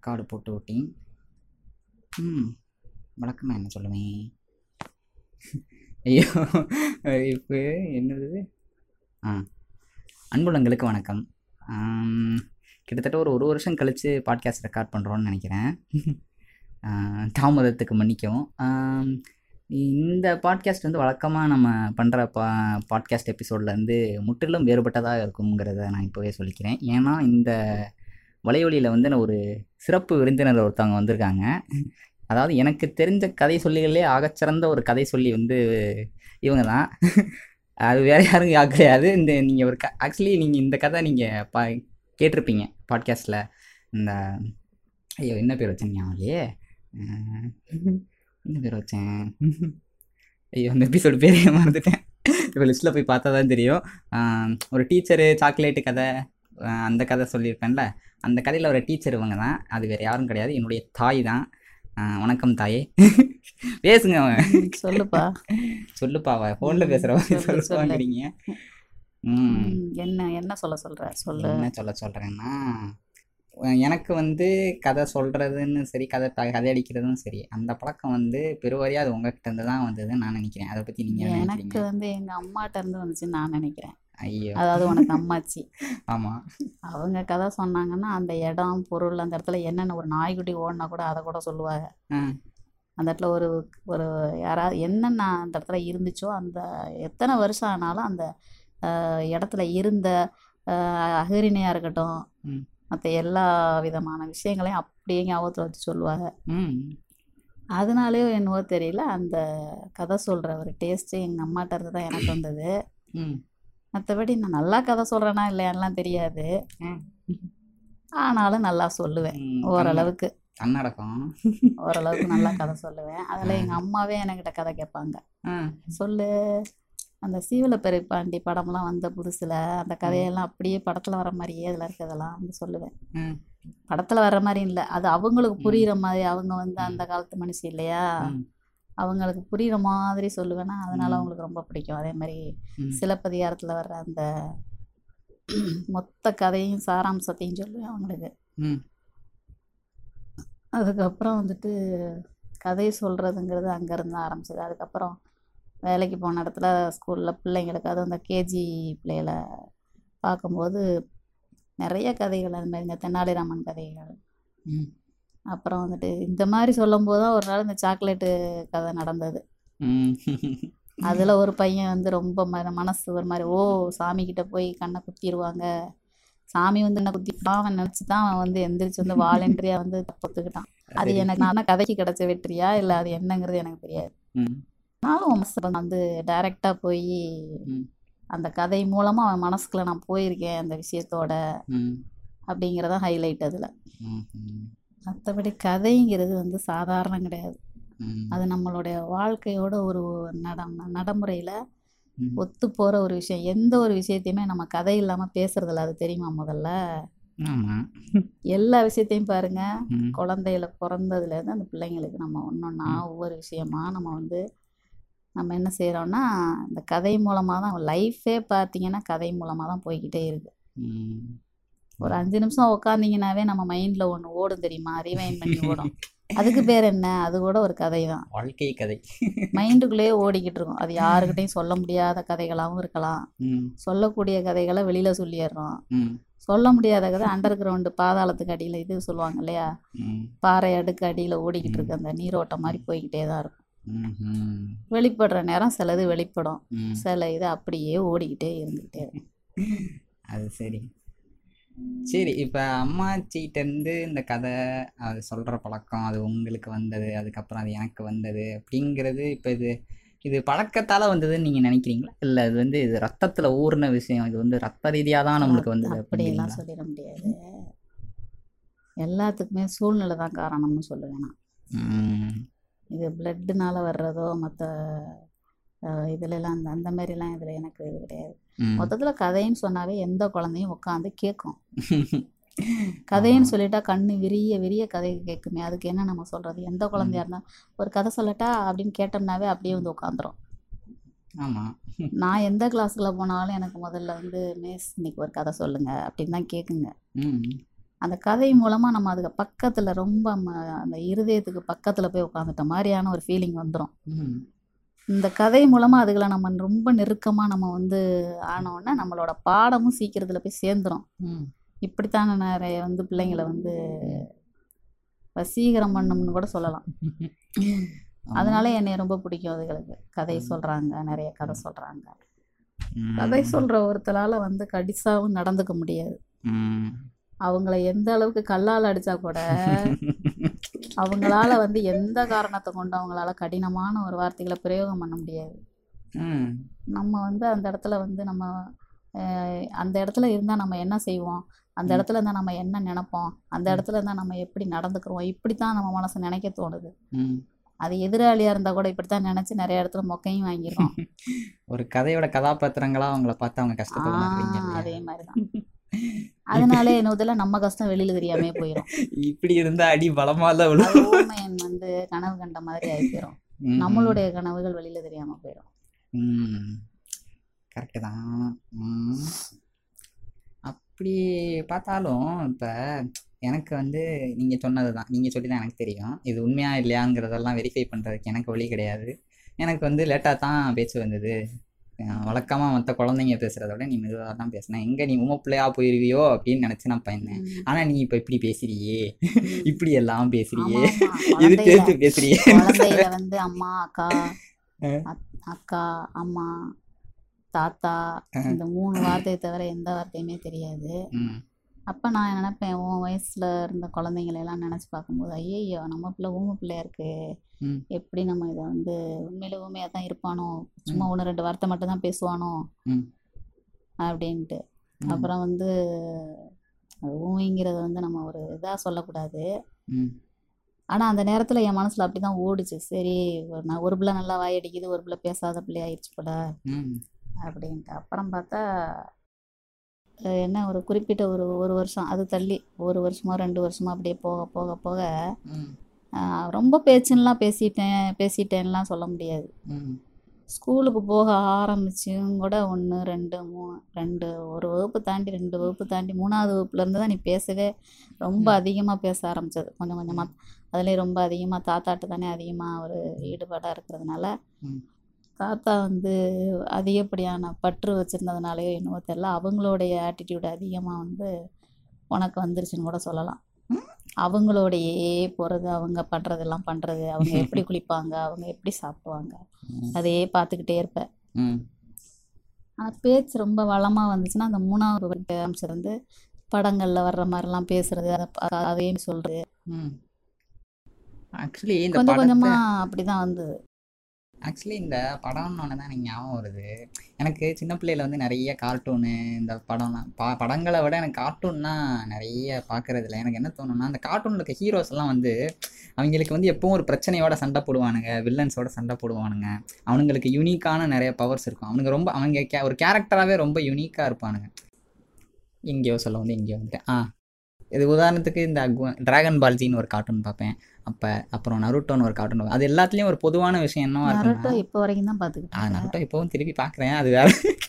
Record போட்டு விட்டேன் ம் வழக்கமாக என்ன சொல்லுவேன் ஐயோ இப்போ என்னது ஆ அன்புள்ளங்களுக்கு வணக்கம் ஆம், கிட்டத்தட்ட ஒரு ஒரு வருஷம் கழித்து பாட்காஸ்ட் ரெக்கார்ட் பண்ணுறோன்னு நினைக்கிறேன் ஆ, தாமதத்துக்கு மன்னிக்கவும் ஆம், இந்த பாட்காஸ்ட் வந்து வழக்கமாக நம்ம பண்ணுற பா பாட்காஸ்ட் எபிசோட்லேருந்து முற்றிலும் வேறுபட்டதாக இருக்குங்கிறத நான் இப்போவே சொல்லிக்கிறேன் ஏன்னா இந்த வலையொலியில் வந்து நான் ஒரு சிறப்பு விருந்தினர் ஒருத்தவங்க வந்திருக்காங்க அதாவது எனக்கு தெரிஞ்ச கதை சொல்லிகளே ஆகச்சிறந்த ஒரு கதை சொல்லி வந்து இவங்க தான் அது வேற யாரும் யா- கிடையாது இந்த நீங்கள் ஒரு க ஆக்சுவலி நீங்கள் இந்த கதை நீங்கள் பா கேட்டிருப்பீங்க பாட்காஸ்ட்டில் இந்த ஐயோ என்ன பேர் வச்சேன் ஞாபகம் இல்லையே அஹ், என்ன பேர் வச்சேன் ஐயோ அந்த எபிசோடு பேரே மறந்துட்டேன் இப்போ லிஸ்ட்டில் போய் பார்த்தா தான் தெரியும் ஆஹ், ஒரு டீச்சரு சாக்லேட்டு கதை ஆஹ், அந்த கதை சொல்லியிருப்பேன்ல அந்த கதையில் ஒரு டீச்சர் இவங்க தான் அது வேறு யாரும் கிடையாது என்னுடைய தாய் தான் ஆஹ், வணக்கம் தாயே பேசுங்க அவன் சொல்லுப்பா சொல்லுப்பா ஃபோனில் பேசுகிறவ சொல்லு, சொல்லு. சொல்லுவாங்கிறீங்க ம் ம், என்ன என்ன சொல்ல சொல்ற சொல்லு என்ன சொல்ல சொல்கிறேன்னா எனக்கு வந்து கதை சொல்கிறதுன்னு சரி கதை த கதை அடிக்கிறதும் சரி அந்த பழக்கம் வந்து பெருவாரியாக அது உங்ககிட்ட இருந்து தான் வந்ததுன்னு நான் நினைக்கிறேன் அதை பற்றி நீங்கள் என்ன எனக்கு நினைக்கிறீங்க வந்து எங்க அம்மாட்ட இருந்து வந்துச்சுன்னு நான் நினைக்கிறேன் ஐயோ அதாவது உனக்கு அம்மாச்சி ஆமாம் அவங்க கதை சொன்னாங்கன்னா அந்த இடம் பொருள் அந்த இடத்துல என்னென்ன ஒரு நாய்க்குட்டி ஓடினா கூட அதை கூட சொல்லுவாங்க ஆ அந்த இடத்துல ஒரு ஒரு யாராவது என்னென்ன அந்த இடத்துல இருந்துச்சோ அந்த எத்தனை வருஷம் ஆனாலும் அந்த ஆஹ், இடத்துல இருந்த ஆஹ், அகரிணையா இருக்கட்டும் ம். மற்ற எல்லா விதமான விஷயங்களையும் அப்படியே ஞாபகத்தில் வச்சு சொல்லுவாங்க ம் அதனாலேயோ என்னவோ தெரியல அந்த கதை சொல்கிற ஒரு டேஸ்ட்டு எங்கள் அம்மாட்ட இருந்து தான் எனக்கு வந்தது ம் மற்றபடி நான் நல்லா கதை சொல்கிறேனா இல்லையான்லாம் தெரியாது ம். ஆனாலும் நல்லா சொல்லுவேன் ம், ஓரளவுக்கு தன்னடக்கம் ஓரளவுக்கு நல்லா கதை சொல்லுவேன் அதில் எங்கள் அம்மாவே என்கிட்ட கதை கேட்பாங்க ஆ சொல்லு அந்த சீவல பெருப்பாண்டி படம்லாம் வந்த புதுசில் அந்த கதையெல்லாம் அப்படியே படத்தில் வர மாதிரியே அதில் இருக்கிறதெல்லாம் வந்து சொல்லுவேன் ம் படத்தில் வர மாதிரி இல்லை அது அவங்களுக்கு புரிகிற மாதிரி அவங்க வந்து அந்த காலத்து மனுஷி இல்லையா ம், அவங்களுக்கு புரிகிற மாதிரி சொல்லுவேன்னா அதனால ம். அவங்களுக்கு ரொம்ப பிடிக்கும் அதே மாதிரி ம். சிலப்பதிகாரத்தில் வர்ற அந்த மொத்த கதையும் சாராம்சத்தையும் சொல்லுவேன் அவங்களுக்கு ம் அதுக்கப்புறம் வந்துட்டு கதை சொல்கிறதுங்கிறது அங்கேருந்து ஆரம்பிச்சது அதுக்கப்புறம் வேலைக்கு போன இடத்துல ஸ்கூலில் பிள்ளைங்களுக்கு அது அந்த கேஜி பிள்ளைகளை பார்க்கும்போது நிறைய கதைகள் அது மாதிரி இந்த தென்னாலிராமன் கதைகள் ம் அப்புறம் வந்துட்டு இந்த மாதிரி சொல்லும்போது தான் ஒரு நாள் இந்த சாக்லேட்டு கதை நடந்தது ம் அதில் ஒரு பையன் வந்து ரொம்ப ம மனசு ஒரு மாதிரி ஓ சாமி கிட்ட போய் கண்ணை குத்திடுவாங்க சாமி வந்து என்ன குத்தி அவன் நினச்சி தான் அவன் வந்து எந்திரிச்சு வந்து வாலண்டரியாக வந்து தப்புத்துக்கிட்டான் அது சரி. எனக்கு நான் கதைக்கு கிடைச்ச வெற்றியா இல்லை அது என்னங்கிறது எனக்கு தெரியாது ம் ஆனாலும் உன் மனசு வந்து டைரெக்டாக போய் ம் அந்த கதை மூலமாக அவன் மனசுக்குள்ள நான் போயிருக்கேன் அந்த விஷயத்தோட ம் அப்படிங்கிறத ஹைலைட் அதில் ம் ம் மற்றபடி கதைங்கிறது வந்து சாதாரணம் கிடையாது ம் அது நம்மளுடைய வாழ்க்கையோட ஒரு நடம் நடைமுறையில் ம் ஒத்து போகிற ஒரு விஷயம் எந்த ஒரு விஷயத்தையுமே நம்ம கதை இல்லாமல் பேசுறதில்ல அது தெரியுமா முதல்ல ஆமாம் எல்லா விஷயத்தையும் பாருங்க ம் குழந்தையில பிறந்ததுலேருந்து அந்த பிள்ளைங்களுக்கு நம்ம ஒன்றொன்னா ஒவ்வொரு விஷயமா நம்ம வந்து நம்ம என்ன செய்கிறோம்னா இந்த கதை மூலமாக தான் லைஃபே பார்த்தீங்கன்னா கதை மூலமாக தான் போய்கிட்டே இருக்கு ம் ஒரு அஞ்சு நிமிஷம் உட்காந்திங்கனாவே நம்ம மைண்டில் ஒன்று ஓடும் தெரியுமா ரிவைன் பண்ணி ஓடும் அதுக்கு பேர் என்ன அது கூட ஒரு கதை தான் வாழ்க்கை கதை மைண்டுக்குள்ளேயே ஓடிக்கிட்டு இருக்கும் அது யாருக்கிட்டையும் சொல்ல முடியாத கதைகளாகவும் இருக்கலாம் ம் சொல்லக்கூடிய கதைகளை வெளியில் சொல்லிடுறோம் ம் சொல்ல முடியாத கதை அண்டர் கிரவுண்டு பாதாளத்துக்கு அடியில் இது சொல்லுவாங்க இல்லையா ம் பாறை அடுக்கு அடியில் ஓடிக்கிட்டு இருக்கு அந்த நீரோட்டம் மாதிரி போய்கிட்டே தான் இருக்கும் ம் ம் வெளிப்படுற நேரம் சிலது வெளிப்படும் ம் சில இது அப்படியே ஓடிக்கிட்டே இருந்துக்கிட்டே இருக்கும் அது சரி சரி இப்போ அம்மாச்சிகிட்டேருந்து இந்த கதை அது சொல்கிற பழக்கம் அது உங்களுக்கு வந்தது அதுக்கப்புறம் அது எனக்கு வந்தது அப்படிங்கிறது இப்போ இது இது பழக்கத்தால் வந்ததுன்னு நீங்கள் நினைக்கிறீங்களா இல்லை அது வந்து இது ரத்தத்தில் ஊறின விஷயம் இது வந்து ரத்த ரீதியாக தான் நம்மளுக்கு வந்தது அப்படியெல்லாம் அப்படிங்களா சொல்லிட முடியாது எல்லாத்துக்குமே சூழ்நிலை தான் காரணம்னு சொல்லுவேன் நான் ம் இது பிளட்டுனால வர்றதோ மற்ற இதுலலாம் அந்த அந்த மாதிரிலாம் இதில் எனக்கு இது கிடையாது ம். மொத்தத்தில் கதைன்னு சொன்னாவே எந்த குழந்தையும் உட்காந்து கேட்கும் கதைன்னு சொல்லிட்டா கண்ணு விரிய விரிய கதை கேட்குமே அதுக்கு என்ன நம்ம சொல்கிறது எந்த குழந்தையா இருந்தால் ஒரு கதை சொல்லட்டா அப்படின்னு கேட்டோம்னாவே அப்படியே வந்து உட்காந்துரும் ஆமாம் நான் எந்த கிளாஸுக்குள்ள போனாலும் எனக்கு முதல்ல வந்து மிஸ் இன்னைக்கு ஒரு கதை சொல்லுங்க அப்படின்னு தான் கேட்குங்க ம் அந்த கதை மூலமாக நம்ம அதுக்கு பக்கத்தில் ரொம்ப ம- அந்த இருதயத்துக்கு பக்கத்தில் போய் உட்காந்துட்ட மாதிரியான ஒரு ஃபீலிங் வந்துடும் ம் இந்த கதை மூலமாக அதுகளை நம்ம ரொம்ப நெருக்கமாக நம்ம வந்து ஆனோடனே நம்மளோட பாடமும் சீக்கிரத்தில் போய் சேர்ந்துரும் ம் இப்படித்தான் நான் நிறைய வந்து பிள்ளைங்களை வந்து வசீகரம் பண்ணணும்னு கூட சொல்லலாம் அதனால என்னை ரொம்ப பிடிக்கும் அதுகளுக்கு கதை சொல்கிறாங்க நிறைய கதை சொல்கிறாங்க ம். கதை சொல்கிற ஒருத்தரால் வந்து கடிசாவும் நடந்துக்க முடியாது ம். அவங்கள எந்த அளவுக்கு கல்லால் அடித்தா கூட அவங்களால வந்து எந்த காரணத்தை கொண்டு அவங்களால கடினமான ஒரு வார்த்தைகளை பிரயோகம் பண்ண முடியாது ம். நம்ம வந்து அந்த இடத்துல வந்து நம்ம அஹ், அந்த இடத்துல இருந்தால் நம்ம என்ன செய்வோம் அந்த இடத்துல இருந்தால் நம்ம என்ன நினைப்போம் அந்த இடத்துல இருந்தால் நம்ம எப்படி நடந்துக்கிறோம் இப்படி தான் நம்ம மனசு நினைக்க தோணுது ம். அது எதிராளியாக இருந்தால் கூட இப்படி தான் நினச்சி நிறைய இடத்துல மொக்கையும் வாங்கிடுறோம் ஒரு கதையோட கதாபாத்திரங்களா அவங்கள பார்த்து அவங்க கஷ்டத்தை உணர்றீங்க ஆ, இல்லையா? அதே மாதிரி தான் அதனால என்னதில் நம்ம கஷ்டம் வெளியில் தெரியாமே போயிடும் இப்படி இருந்தா அடி பலமா தான் விழும் அது ஊமையன் வந்து கனவு கண்ட மாதிரி ஆகி போயிடும் ம். நம்மளுடைய கனவுகள் வெளியில் தெரியாமல் போயிடும் ம் கரெக்டு தான் ம். அப்படி பார்த்தாலும் இப்போ எனக்கு வந்து நீங்கள் சொன்னது தான் நீங்கள் சொல்லி தான் எனக்கு தெரியும் இது உண்மையா இல்லையாங்கிறதெல்லாம் வெரிஃபை பண்ணுறதுக்கு எனக்கு வழி கிடையாது எனக்கு வந்து லேட்டாக தான் பேச்சு வந்தது வழக்கமாக மற்ற குழந்தைங்க பேசுகிறத விட நீ மெதுவாக தான் பேசினேன் எங்கே நீ உம பிள்ளையா போயிருவியோ அப்படின்னு நினச்சி நான் பயந்தேன் ம். ஆனால் நீ இப்போ இப்படி பேசுறியே இப்படி எல்லாம் பேசுறியே ஆமா, ஆமா. இது குழந்தையில- சேர்த்து பேசுறியே குழந்தையில வந்து அம்மா அக்கா ஆ. அத்- அக்கா அம்மா தாத்தா இந்த மூணு வார்த்தையை தவிர எந்த வார்த்தையுமே தெரியாது ம் அப்போ நான் நினைப்பேன் உன் வயசுல இருந்த குழந்தைங்களை எல்லாம் நினச்சி பார்க்கும்போது ஐயையோ நம்ம பிள்ளை ஊமை பிள்ளையா இருக்கு ம் எப்படி நம்ம இதை வந்து உண்மையில ஊமையாக தான் இருப்பானோ சும்மா ஒன்று ரெண்டு வார்த்தை மட்டும் தான் பேசுவானோ ம் அப்படின்ட்டு ம். அப்புறம் வந்து அது ஊமைங்கிறத வந்து நம்ம ஒரு இதாக சொல்லக்கூடாது ம் ஆனால் அந்த நேரத்தில் என் மனசில் அப்படி தான் ஓடுச்சு சரி ஒரு நான் ஒரு பிள்ளை நல்லா வாயடிக்குது ஒரு பிள்ளை பேசாத பிள்ளை ஆயிடுச்சு போல ம் அப்படின்ட்டு அப்புறம் பார்த்தா அஹ் என்ன ஒரு குறிப்பிட்ட ஒரு ஒரு வருஷம் அது தள்ளி ஒரு வருஷமோ ரெண்டு வருஷமோ அப்படியே போக போக போக ம் ஆஹ் ரொம்ப பேச்சுன்னெலாம் பேசிட்டேன் பேசிட்டேன்லாம் சொல்ல முடியாது ம் ஸ்கூலுக்கு போக ஆரம்பிச்சும் கூட ஒன்று ரெண்டு மூணு ரெண்டு ஒரு வகுப்பு தாண்டி ரெண்டு வகுப்பு தாண்டி மூணாவது வகுப்புலேருந்து தான் நீ பேசவே ரொம்ப அதிகமாக பேச ஆரம்பிச்சது கொஞ்சம் கொஞ்சமாக அதுலேயும் ரொம்ப அதிகமாக தாத்தாட்ட தானே அதிகமாக ஒரு ஈடுபாடாக இருக்கிறதுனால ம். தாத்தா வந்து அதிகப்படியான பற்று வச்சுருந்ததுனாலையோ என்னவோ தெரில அவங்களுடைய ஆட்டிடியூட் அதிகமாக வந்து உனக்கு வந்துருச்சுன்னு கூட சொல்லலாம் அவங்களோடையே போகிறது அவங்க பண்ணுறதெல்லாம் பண்ணுறது அவங்க எப்படி குளிப்பாங்க அவங்க எப்படி சாப்பிடுவாங்க ம். அதையே பார்த்துக்கிட்டே இருப்பேன் ம் ஆனால் பேச்சு ரொம்ப வளமாக வந்துச்சுன்னா அந்த மூணாவது வருட அம்சம் வந்து படங்களில் வர்ற மாதிரிலாம் பேசுறது அதை ப- அதையும் சொல்கிறது ம் ஆக்சுவலி இந்த கொஞ்சம் படத்தை கொஞ்சமாக அப்படி தான் வந்தது ஆக்சுவலி இந்த படம்னு தான் எனக்கு ஞாபகம் வருது எனக்கு சின்ன பிள்ளையில வந்து நிறைய கார்ட்டூனு இந்த படம்லாம் பா படங்களை விட எனக்கு கார்ட்டூன்னா நிறைய பார்க்கறதில்ல எனக்கு என்ன தோணும்னா அந்த கார்ட்டூனில் இருக்க ஹீரோஸ் எல்லாம் வந்து அவங்களுக்கு வந்து எப்பவும் ஒரு பிரச்சனையோட சண்டை போடுவானுங்க வில்லன்ஸோட சண்டை போடுவானுங்க அவனுங்களுக்கு யூனிக்கான நிறைய பவர்ஸ் இருக்கும் அவனுங்க ரொம்ப அவங்க கே ஒரு கேரக்டராகவே ரொம்ப யூனிக்காக இருப்பானுங்க எங்கேயோ சொல்ல வந்து எங்கேயோ வந்துட்டேன் ஆ இது உதாரணத்துக்கு இந்த டிராகன் பால்ஜின்னு ஒரு கார்ட்டூன் பார்ப்பேன் அப்போ அப்புறம் நருட்டோன்னு ஒரு கார்ட்டூன் அது எல்லாத்துலேயும் ஒரு பொதுவான விஷயம் என்னவா இருக்குன்னா நருட்டோ இப்போ வரைக்கும் தான் ஆ பார்த்துக்கிட்டேன் நருட்டோ இப்போவும் திருப்பி பார்க்குறேன் அது வேற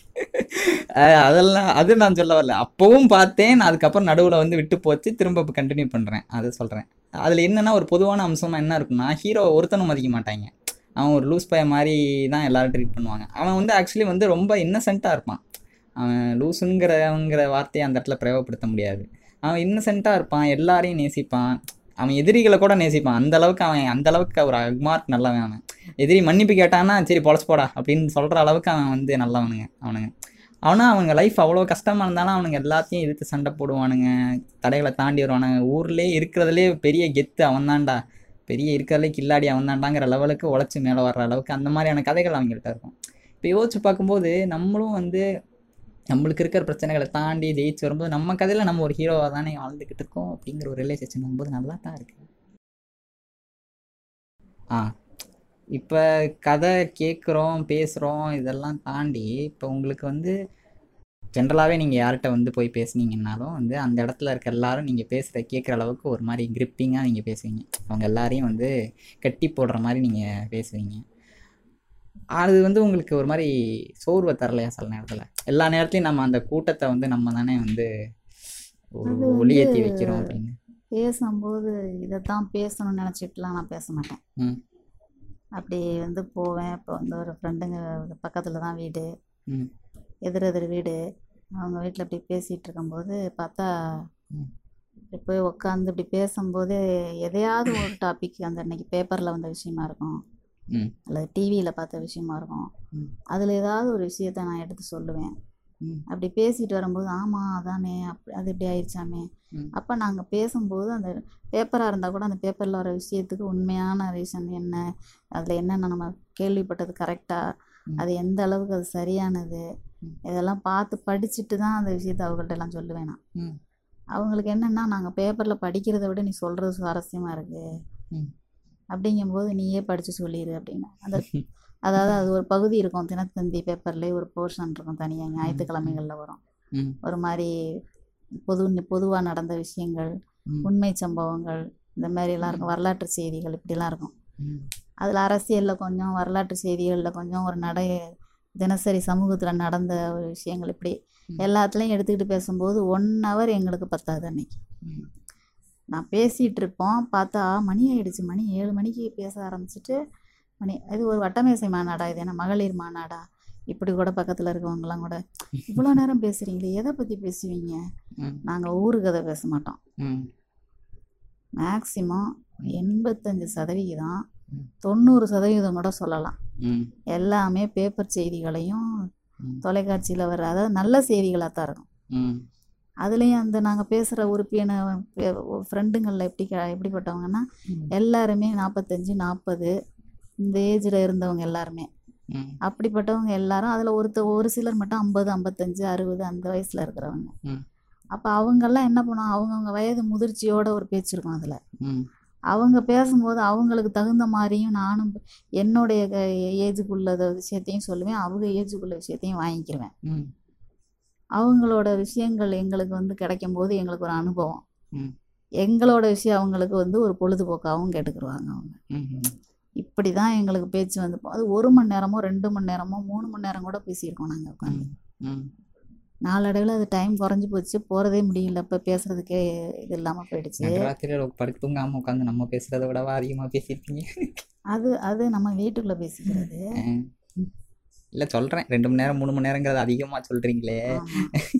அஹ் அதெல்லாம் அது நான் சொல்ல வரல அப்போவும் பார்த்தேன் நான் அதுக்கப்புறம் நடுவில் வந்து விட்டு போச்சு திரும்ப இப்போ கண்டினியூ பண்ணுறேன் அது சொல்கிறேன் அதில் என்னென்னா ஒரு பொதுவான அம்சமாக என்ன இருக்குன்னா ஹீரோ ஒருத்தனும் மதிக்க மாட்டாங்க அவன் ஒரு லூஸ் பைய மாதிரி தான் எல்லாரும் ட்ரீட் பண்ணுவாங்க அவன் வந்து ஆக்சுவலி வந்து ரொம்ப இன்னசென்ட்டாக இருப்பான் அவன் லூஸுங்கிறவங்கிற வார்த்தையை அந்த இடத்துல பிரயோகப்படுத்த முடியாது அவன் இன்னசென்ட்டாக இருப்பான் எல்லாரையும் நேசிப்பான் அவன் எதிரிகளை கூட நேசிப்பான் அந்த அளவுக்கு அவன் அந்த அளவுக்கு ஒரு அக்மார்க் நல்லவன் அவன் எதிரி மன்னிப்பு கேட்டான்னா சரி பொழச்சு போடா அப்படின்னு சொல்கிற அளவுக்கு அவன் வந்து நல்லவனுங்க அவனுங்க அவனா அவங்க லைஃப் அவ்வளோ கஷ்டமாக இருந்தாலும் அவனுங்க எல்லாத்தையும் எதிர்த்து சண்டை போடுவானுங்க தடைகளை தாண்டி வருவானுங்க ஊர்லேயே இருக்கிறதுலே பெரிய கெத்து அவன்தான்டா பெரிய இருக்கிறதுலே கில்லாடி அவன்தான்டாங்கிற லெவலுக்கு உழைச்சி மேலே வர்ற அளவுக்கு அந்த மாதிரியான கதைகள் அவங்கள்ட்ட இருக்கும் இப்போ யோசிச்சு பார்க்கும்போது நம்மளும் வந்து நம்மளுக்கு இருக்கிற பிரச்சனைகளை தாண்டி ஜெயிச்சு வரும்போது நம்ம கதையில் நம்ம ஒரு ஹீரோவாக தானே வாழ்ந்துக்கிட்டு இருக்கோம் அப்படிங்கிற ஒரு ரிலேஷன் வரும்போது நல்லா தான் இருக்கு ஆ இப்போ கதை கேட்குறோம் பேசுகிறோம் இதெல்லாம் தாண்டி இப்போ உங்களுக்கு வந்து ஜென்ரலாகவே நீங்கள் யார்கிட்ட வந்து போய் பேசுனீங்கன்னாலும் வந்து அந்த இடத்துல இருக்க எல்லாரும் நீங்கள் பேசுகிற கேட்குற அளவுக்கு ஒரு மாதிரி கிரிப்பிங்காக நீங்கள் பேசுவீங்க அவங்க எல்லாரையும் வந்து கட்டி போடுற மாதிரி நீங்கள் பேசுவீங்க அது வந்து உங்களுக்கு ஒரு மாதிரி சோர்வை தரலையா சில நேரத்தில் எல்லா நேரத்துலையும் நம்ம அந்த கூட்டத்தை வந்து நம்ம தானே வந்து ஒரு அது ஒளி ஏற்றி வந்து- வைக்கிறோம் அப்படின்னு பேசும்போது இதைத்தான் பேசணும்னு நினச்சிட்டுலாம் நான் பேச மாட்டேன் ம் அப்படி வந்து போவேன் இப்போ வந்து ஒரு ஃப்ரெண்டுங்க பக்கத்தில் தான் வீடு ம் எதிர் எதிர் வீடு அவங்க வீட்டில் இப்படி பேசிகிட்டு இருக்கும்போது பார்த்தா ம். இப்படி போய் உட்காந்து இப்படி பேசும்போது எதையாவது ஒரு டாபிக் அந்த அன்னைக்கு பேப்பரில் வந்த விஷயமா இருக்கும் ம் அல்லது டிவியில் பார்த்த விஷயமா இருக்கும் ம். அதில் ஏதாவது ஒரு விஷயத்த நான் எடுத்து சொல்லுவேன் ம் அப்படி பேசிட்டு வரும்போது ஆமாம் அதானே அப் அது இப்படி ஆயிடுச்சாமே ம். அப்போ நாங்கள் பேசும்போது அந்த பேப்பராக இருந்தால் கூட அந்த பேப்பரில் வர விஷயத்துக்கு உண்மையான ரீசன் என்ன அதில் என்னென்ன நம்ம கேள்விப்பட்டது கரெக்டாக ம். அது எந்த அளவுக்கு அது சரியானது ம். இதெல்லாம் பார்த்து படிச்சுட்டு தான் அந்த விஷயத்த அவங்கள்ட்ட எல்லாம் சொல்லுவேன் நான் ம் அவங்களுக்கு என்னென்னா நாங்கள் பேப்பரில் படிக்கிறத விட நீ சொல்கிறது சுவாரஸ்யமாக இருக்குது ம். அப்படிங்கும்போது நீயே படித்து சொல்லிடு அப்படின்னு அந்த அதாவது அது ஒரு பகுதி இருக்கும் தினத்தந்தி பேப்பர்லேயே ஒரு போர்ஷன் இருக்கும் தனியாக ஞாயிற்றுக்கிழமைகளில் வரும் ம் ஒரு மாதிரி பொது பொதுவாக நடந்த விஷயங்கள் ம். உண்மை சம்பவங்கள் இந்த மாதிரிலாம் இருக்கும் வரலாற்று செய்திகள் இப்படிலாம் இருக்கும் ம் அதில் அரசியலில் கொஞ்சம் வரலாற்று செய்திகளில் கொஞ்சம் ஒரு நடை தினசரி சமூகத்தில் நடந்த ஒரு விஷயங்கள் இப்படி ம். எல்லாத்துலேயும் எடுத்துக்கிட்டு பேசும்போது ஒன் ஹவர் எங்களுக்கு பத்தாது அன்னைக்கு ம் நான் பேசிகிட்டு இருப்போம் பார்த்தா மணி ஆயிடுச்சு மணி ஏழு மணிக்கு பேச ஆரம்பிச்சிட்டு மணி இது ஒரு வட்டமேசை மாநாடா இது என்ன மகளிர் மாநாடா இப்படி கூட பக்கத்தில் இருக்கவங்கலாம் கூட இவ்வளோ நேரம் பேசுகிறீங்களே எதை பற்றி பேசுவீங்க ம் நாங்கள் ஊரு கதை பேச மாட்டோம் ம் மேக்சிமம் எண்பத்தஞ்சு சதவிகிதம் ம். தொண்ணூறு சதவீதம் கூட சொல்லலாம் ம் எல்லாமே பேப்பர் செய்திகளையும் ம். தொலைக்காட்சியில் வர அதாவது நல்ல செய்திகளாக தான் இருக்கும் ம் அதுலேயும் அந்த நாங்கள் பேசுகிற உறுப்பினர் ஃப்ரெண்டுங்களில் எப்படி க- எப்படிப்பட்டவங்கன்னா ம். எல்லாருமே நாற்பத்தஞ்சு நாற்பது இந்த ஏஜில் இருந்தவங்க எல்லாருமே ம் அப்படிப்பட்டவங்க எல்லாரும் அதில் ஒருத்தர் ஒரு சிலர் மட்டும் ஐம்பது ஐம்பத்தஞ்சு அறுபது அந்த வயசில் இருக்கிறவங்க ம். அப்போ அவங்கெல்லாம் என்ன பண்ணுவாங்க அவங்கவுங்க வயது முதிர்ச்சியோட ஒரு பேச்சு இருக்கும் அதில் ம் அவங்க பேசும்போது அவங்களுக்கு தகுந்த மாதிரியும் நானும் என்னுடைய ஏஜுக்குள்ள விஷயத்தையும் சொல்லுவேன் அவங்க ஏஜுக்குள்ள விஷயத்தையும் வாங்கிக்கிருவேன் ம் அவங்களோட விஷயங்கள் எங்களுக்கு வந்து கிடைக்கும் போது எங்களுக்கு ஒரு அனுபவம் ம். எங்களோட விஷயம் அவங்களுக்கு வந்து ஒரு பொழுதுபோக்காகவும் கேட்டுக்கிருவாங்க அவங்க ம் இப்படி தான் எங்களுக்கு பேச்சு வந்து போ- அது ஒரு மணி நேரமோ ரெண்டு மணி நேரமோ மூணு மணி நேரம் கூட பேசியிருக்கோம் நாங்கள் உட்காந்து ம் நாளடைவில் அது டைம் குறைஞ்சி போச்சு போகிறதே முடியல இப்போ பேசுகிறதுக்கே இது இல்லாமல் போயிடுச்சு நடுராத்திரியில் படுத்து தூங்காமல் உட்காந்து நம்ம பேசுகிறத விடவா அதிகமாக பேசியிருப்பீங்க அது அது நம்ம வீட்டுக்குள்ளே பேசிக்கிறது இல்லை சொல்கிறேன் ரெண்டு மணி நேரம் மூணு மணி நேரங்கிறது அதிகமாக சொல்கிறீங்களே ஆமா.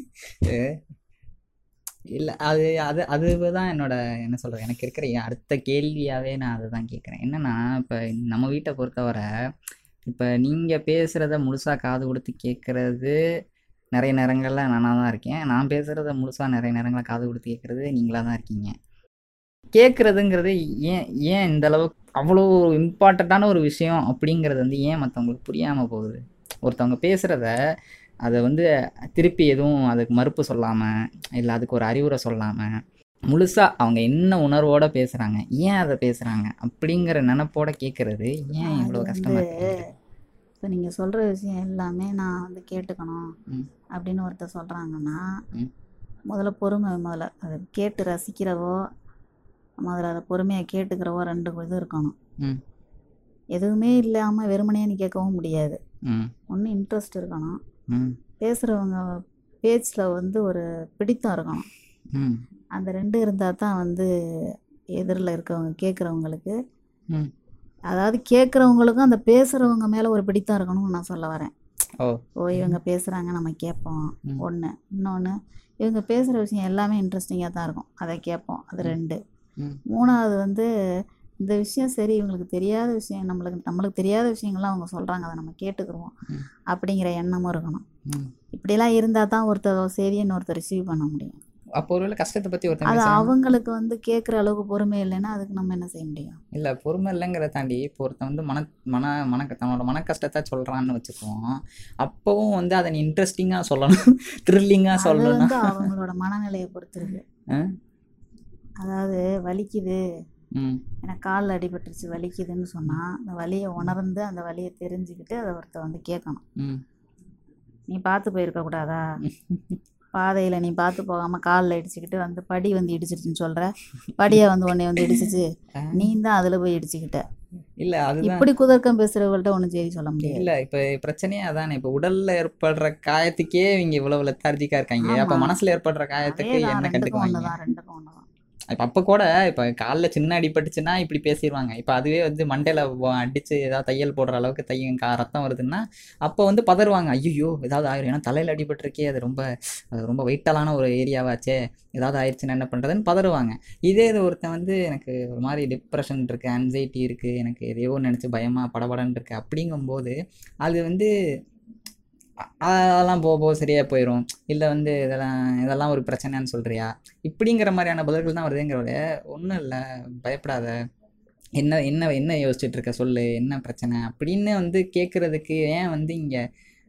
இல்லை அது அது அதுதான் என்னோட என்ன சொல்கிறது எனக்கு இருக்கிற என் அடுத்த கேள்வியாகவே நான் அதை தான் கேட்குறேன் என்னென்னா இப்போ நம்ம வீட்டை பொறுத்தவரை இப்போ நீங்கள் பேசுகிறத முழுசாக காது கொடுத்து கேட்குறது நிறைய நேரங்களில் நானாக தான் இருக்கேன் நான் பேசுகிறத முழுசாக நிறைய நேரங்களில் காது கொடுத்து கேட்குறது நீங்களாக தான் இருக்கீங்க கேட்குறதுங்கிறது ஏன் ஏன் இந்த அளவுக்கு அவ்வளோ இம்பார்ட்டண்ட்டான ஒரு விஷயம் அப்படிங்கிறது வந்து ஏன் மற்றவங்களுக்கு புரியாமல் போகுது ஒருத்தவங்க பேசுகிறத அதை வந்து திருப்பி எதுவும் அதுக்கு மறுப்பு சொல்லாமல் இல்லை அதுக்கு ஒரு அறிவுரை சொல்லாமல் முழுசாக அவங்க என்ன உணர்வோடு பேசுகிறாங்க ஏன் அதை பேசுகிறாங்க அப்படிங்கிற நினப்போட கேட்குறது ஏன் அது இவ்வளோ வந்து கஷ்டமாக இருக்கு இப்போ நீங்கள் சொல்கிற விஷயம் எல்லாமே நான் வந்து கேட்டுக்கணும் ம். அப்படின்னு ஒருத்தர் சொல்கிறாங்கன்னா ம். முதல்ல பொறுமை முதல்ல அதை கேட்டு ரசிக்கிறவோ முதல்ல அதை பொறுமையாக கேட்டுக்கிறவோ ரெண்டு இது இருக்கணும் ம் எதுவுமே இல்லாமல் வெறுமனே நீ கேட்கவும் முடியாது ம் ஒன்று இன்ட்ரெஸ்ட் இருக்கணும் ம் பேசுகிறவங்க பேச்சில் வந்து ஒரு பிடித்தம் இருக்கணும் ம் அந்த ரெண்டு இருந்தால் தான் வந்து எதிரில் இருக்கவங்க கேட்குறவங்களுக்கு ம் அதாவது கேட்குறவங்களுக்கும் அந்த பேசுகிறவங்க மேலே ஒரு பிடித்தம் இருக்கணும்னு நான் சொல்ல வரேன் ஓ ஓ இவங்க பேசுகிறாங்க நம்ம கேட்போம் ம். ஒன்று இன்னொன்று இவங்க பேசுகிற விஷயம் எல்லாமே இன்ட்ரெஸ்டிங்காக தான் இருக்கும் அதை கேட்போம் அது ம். ரெண்டு ம் மூணாவது வந்து இந்த விஷயம் சரி இவங்களுக்கு தெரியாத விஷயம் நம்மளுக்கு நம்மளுக்கு தெரியாத விஷயங்கள்லாம் அவங்க சொல்கிறாங்க அதை நம்ம கேட்டுக்கிருவோம் ம். அப்படிங்கிற எண்ணமும் இருக்கணும் ம் இப்படிலாம் இருந்தால் தான் ஒருத்தர் செய்தியை இன்னொருத்தர் ரிசீவ் பண்ண முடியும் அப்போ ஒருவேளை கஷ்டத்தை பற்றி ஒருத்தன் அது பேசுகிறான் அவங்களுக்கு வந்து கேட்குற அளவுக்கு பொறுமை இல்லைன்னா அதுக்கு நம்ம என்ன செய்ய முடியும் இல்லை பொறுமை இல்லைங்கிறத தாண்டி இப்போ ஒருத்தன் வந்து மன மன மன தன்னோட மன கஷ்டத்தை சொல்கிறான்னு வச்சுக்குவோம் அப்போவும் வந்து அதை நீ இன்ட்ரெஸ்டிங்காக சொல்லணும் த்ரில்லிங்காக அது சொல்லணும் வந்து அவங்களோட மனநிலையை பொறுத்து இருக்கு ஆ? அதாவது வலிக்குது ம் எனக்கு காலில் அடிபட்டுருச்சு வலிக்குதுன்னு சொன்னால் அந்த வலியை உணர்ந்து அந்த வலியை தெரிஞ்சுக்கிட்டு அதை ஒருத்தர் வந்து கேட்கணும் ம் நீ பார்த்து போயிருக்க கூடாதா பாதையில் நீ பார்த்து போகாமல் காலில் இடிச்சுக்கிட்டு வந்து படி வந்து இடிச்சிருச்சுன்னு சொல்கிற படியை வந்து உன்னை வந்து இடிச்சிச்சு ஆ. நீ தான் அதில் போய் இடிச்சுக்கிட்ட இல்லை அதுதான் இப்படி குதர்க்கம் பேசுறவங்கள்ட்ட ஒன்றும் செய்தி சொல்ல முடியாது இல்ல இப்ப பிரச்சனையே அதானே இப்ப உடல்ல ஏற்படுற காயத்துக்கே இவங்க இவ்வளவு லெத்தார்ஜிக்கா இருக்காங்க அப்ப ஆமா. மனசுல ஏற்படுற காயத்துக்கு அதேதான் என்ன ரெண்டுக்கும் கண்டுக்குவாங்க ஒண்ணுதான் ரெண்டுக்கும் ஒண்ணுதான் இப்ப அப்ப கூட இப்ப கால்ல சின்ன அடிபட்டுச்சுன்னா இப்படி பேசிடுவாங்க இப்ப அதுவே வந்து மண்டையில வ- அடிச்சு ஏதாவது தையல் போடுற அளவுக்கு தையல் கா ரத்தம் வருதுன்னா அப்ப வந்து பதறுவாங்க ஐயோ ஏதாவது ஆயிரும் ஏன்னா தலையில அடிபட்டிருக்கே அது ரொம்ப அது ரொம்ப வெயிட்டலான ஒரு ஏரியாவாச்சே ஏதாவது ஆயிடுச்சுன்னா என்ன பண்றதுன்னு பதறுவாங்க இதே இது ஒருத்தன் வந்து எனக்கு ஒரு மாதிரி டிப்ரெஷன் இருக்கு anxiety இருக்கு எனக்கு எதையோ நினைச்சு பயமா படபடன்னு இருக்கு அப்படிங்கும்போது அது வந்து அ- அதெல்லாம் போக போக சரியா போயிடும் இல்லை வந்து இதெல்லாம் இதெல்லாம் ஒரு பிரச்சனைன்னு சொல்றியா இப்படிங்கிற மாதிரியான பதில்கள் தான் வருதுங்கிறத ஒன்றும் இல்லை பயப்படாத என்ன என்ன என்ன யோசிச்சுட்டு இருக்க சொல்லு என்ன பிரச்சனை அப்படின்னு வந்து கேட்குறதுக்கு ஏன் வந்து இங்கே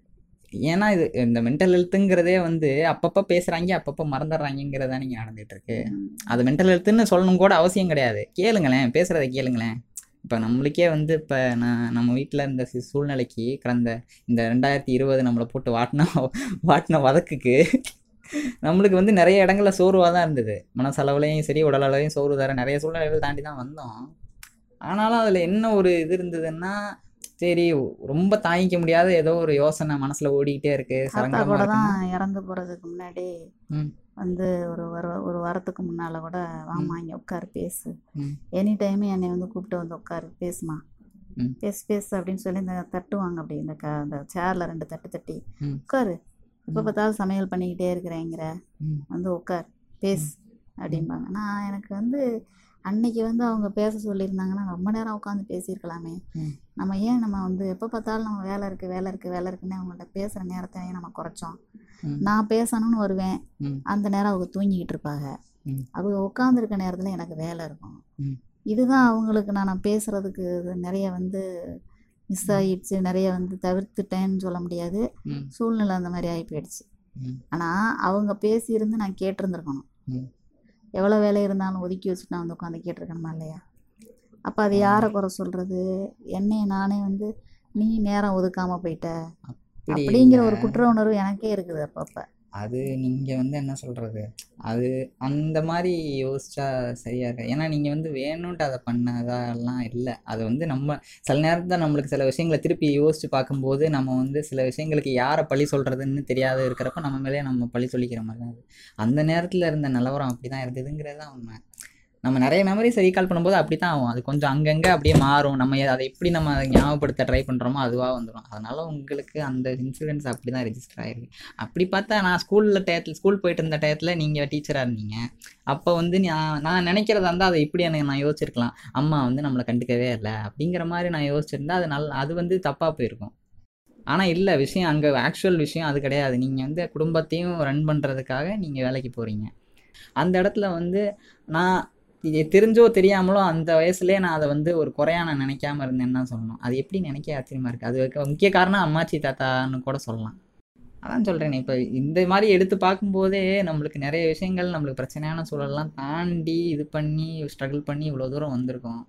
ஏன்னா இது இந்த மென்டல் ஹெல்த்துங்கிறதே வந்து அப்பப்போ பேசுகிறாங்க அப்பப்போ மறந்துடுறாங்கிறதா நீங்கள் நடந்துகிட்டு இருக்கு அது மென்டல் ஹெல்த்துன்னு சொல்லணும் கூட அவசியம் கிடையாது கேளுங்களேன் பேசுகிறத கேளுங்களேன் இப்போ நம்மளுக்கே வந்து இப்போ நான் நம்ம வீட்டில் இருந்த சி- சூழ்நிலைக்கு கடந்த இந்த ரெண்டாயிரத்தி இருபது நம்மளை போட்டு வாட்டினா வாட்டின வதக்குக்கு நம்மளுக்கு வந்து நிறைய இடங்கள்ல சோர்வாக தான் இருந்தது மனசளவுலையும் சரி உடல் அளவுலையும் சோர்வு தர நிறைய சூழ்நிலைகள் தாண்டி தான் வந்தோம் ஆனாலும் அதில் என்ன ஒரு இது இருந்ததுன்னா சரி ரொம்ப தாங்கிக்க முடியாத ஏதோ ஒரு யோசனை மனசுல ஓடிக்கிட்டே இருக்கு தாத்தா சரங்கமா கூட இருக்குன்னா தான் இறந்து போறதுக்கு முன்னாடி ம். வந்து ஒரு ஒரு ஒரு வாரத்துக்கு முன்னால கூட வாமா இங்க உட்காரு பேசு ம். எனி டைம் என்னை வந்து கூப்பிட்டு வந்து உட்காரு பேசுமா ம். பேசு பேசு அப்படின்னு சொல்லி இந்த தட்டுவாங்க அப்படி இந்த க அந்த சேர்ல ரெண்டு தட்டு தட்டி ம். உட்காரு எப்போ பார்த்தாலும் சமையல் பண்ணிக்கிட்டே இருக்கிறேங்கிற ம். வந்து உட்கார் பேசு அப்படிம்பாங்க நான் எனக்கு வந்து அன்னைக்கு வந்து அவங்க பேச சொல்லியிருந்தாங்கன்னா ரொம்ப நேரம் உட்காந்து பேசியிருக்கலாமே ம். நம்ம ஏன் நம்ம வந்து எப்போ பார்த்தாலும் நம்ம வேலை இருக்குது வேலை இருக்குது வேலை இருக்குன்னு அவங்கள்ட்ட பேசுகிற நேரத்தை ஏன் நம்ம குறைச்சோம் ம். நான் பேசணும்னு வருவேன் ம். அந்த நேரம் அவங்க தூங்கிக்கிட்டு இருப்பாங்க ம். அவங்க உட்காந்துருக்க நேரத்தில் எனக்கு வேலை இருக்கும் ம். இதுதான் அவங்களுக்கு நான் பேசுகிறதுக்கு நிறைய வந்து மிஸ் ஆகிடுச்சு நிறைய வந்து தவிர்த்துட்டேன்னு சொல்ல முடியாது ம். சூழ்நிலை அந்த மாதிரி ஆகி போயிடுச்சு ம். ஆனால் அவங்க பேசியிருந்து நான் கேட்டிருந்துருக்கணும் ம். எவ்வளோ வேலை இருந்தாலும் ஒதுக்கி வச்சுட்டு நான் வந்து உட்காந்து கேட்டிருக்கணுமா இல்லையா அப்போ அது யாரை குறை சொல்கிறது என்னைய நானே வந்து நீ நேரம் ஒதுக்காமல் போயிட்ட அப்படி அப்படிங்கிற இல்ல. ஒரு குற்ற உணர்வு எனக்கே இருக்குது அப்பப்போ அது நீங்க வந்து என்ன சொல்றது அது அந்த மாதிரி யோசிச்சா சரியா இருக்கு ஏன்னா நீங்க வந்து வேணும்ட்டு அதை பண்ணதெல்லாம் இல்லை அது வந்து நம்ம சில நேரத்தில் நம்மளுக்கு சில விஷயங்களை திருப்பி யோசிச்சு பார்க்கும்போது நம்ம வந்து சில விஷயங்களுக்கு யாரை பழி சொல்றதுன்னு தெரியாத இருக்கிறப்ப நம்ம மேலேயே நம்ம பழி சொல்லிக்கிற மாதிரி தான் அது அந்த நேரத்தில் இருந்த நிலவரம் அப்படி தான் இருந்ததுங்கிறது தான் உண்மை நம்ம நிறைய மெமரிஸ் ரீகால் பண்ணும்போது அப்படி தான் ஆகும் அது கொஞ்சம் அங்கங்கே அப்படியே மாறும் நம்ம அதை எப்படி நம்ம அதை ஞாபகப்படுத்த ட்ரை பண்ணுறோமோ அதுவாக வந்துடும் அதனால உங்களுக்கு அந்த இன்சூரன்ஸ் அப்படி தான் ரெஜிஸ்டர் ஆயிருக்கு அப்படி பார்த்தா நான் ஸ்கூலில் டயத்தில் ஸ்கூல் போயிட்டு இருந்த டயத்தில் நீங்கள் டீச்சராக இருந்தீங்க அப்போ வந்து நான் நான் நினைக்கிறதா இருந்தால் அதை இப்படி எனக்கு நான் யோசிச்சிருக்கலாம் அம்மா வந்து நம்மளை கண்டுக்கவே இல்லை அப்படிங்கிற மாதிரி நான் யோசிச்சிருந்தா அது நல்ல அது வந்து தப்பாக போயிருக்கும் ஆனால் இல்லை விஷயம் அங்கே ஆக்சுவல் விஷயம் அது கிடையாது நீங்கள் வந்து குடும்பத்தையும் ரன் பண்ணுறதுக்காக நீங்கள் வேலைக்கு போகிறீங்க அந்த இடத்துல வந்து நான் இது தெரிஞ்சோ தெரியாமலோ அந்த வயசுலேயே நான் அதை வந்து ஒரு குறையா நான் நினைக்காம இருந்தேன்னு தான் சொல்லணும் அது எப்படி நினைக்க ஆச்சரியமா இருக்குது அது முக்கிய காரணம் அம்மாச்சி தாத்தான்னு கூட சொல்லலாம் அதான் சொல்கிறேனே இப்போ இந்த மாதிரி எடுத்து பார்க்கும்போதே நம்மளுக்கு நிறைய விஷயங்கள் நம்மளுக்கு பிரச்சனையான சூழல்லாம் தாண்டி இது பண்ணி ஸ்ட்ரகிள் பண்ணி இவ்வளோ தூரம் வந்திருக்கோம்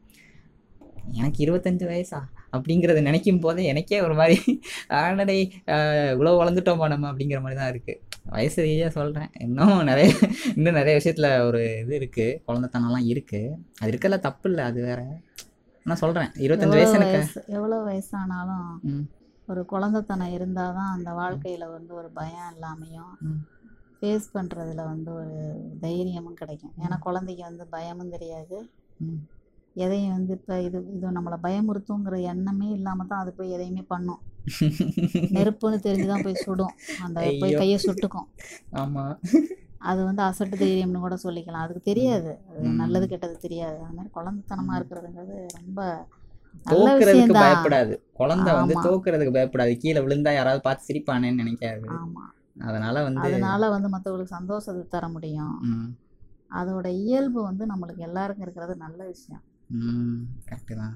எனக்கு இருபத்தஞ்சு வயசா அப்படிங்கிறத நினைக்கும் போதே எனக்கே ஒரு மாதிரி ஆனடை இவ்வளோ வளர்ந்துட்டோமா நம்ம அப்படிங்கிற மாதிரி தான் இருக்குது வயசு ரீதியாக சொல்கிறேன் இன்னும் நிறைய இன்னும் நிறைய விஷயத்தில் ஒரு இது இருக்குது குழந்தைத்தனம்லாம் இருக்குது அது இருக்கல தப்பு இல்லை அது வேற நான் சொல்கிறேன் இருபத்தஞ்சு எவ்வளோ வயசு எனக்கு வயசு எவ்வளோ வயசானாலும் ம் ஒரு குழந்தைத்தனம் இருந்தால் தான் அந்த வாழ்க்கையில் வந்து ஒரு பயம் இல்லாமையும் ம். ஃபேஸ் பண்ணுறதுல வந்து ஒரு தைரியமும் கிடைக்கும் ஏன்னா குழந்தைக்கு வந்து பயமும் தெரியாது ம் எதையும் வந்து இப்போ இது இது நம்மளை பயமுறுத்துங்கிற எண்ணமே இல்லாமல் தான் அது போய் எதையுமே பண்ணும் நெருப்புன்னு தெரிஞ்சு தான் போய் சுடும் அந்த போய் ஐயோ. கையை சுட்டுக்கும் ஆமாம் அது வந்து அசட்டு தைரியம்னு கூட சொல்லிக்கலாம் அதுக்கு தெரியாது அது ம். நல்லது கெட்டது தெரியாது அது மாதிரி குழந்தைத்தனமாக இருக்கிறதுங்கிறது ரொம்ப நல்ல தோக்குறதுக்கு விஷயம்தான் பயப்படாது குழந்தை வந்து ஆமா. தோக்குறதுக்கு பயப்படாது கீழே விழுந்தா யாராவது பார்த்து சிரிப்பானேன்னு நினைக்காது ஆமாம் அதனால வந்து அதனால வந்து மற்றவங்களுக்கு சந்தோஷத்தை தர முடியும் ம் அதோட இயல்பு வந்து நம்மளுக்கு எல்லாருக்கும் இருக்கிறது நல்ல விஷயம் ம் கரெக்டு தான்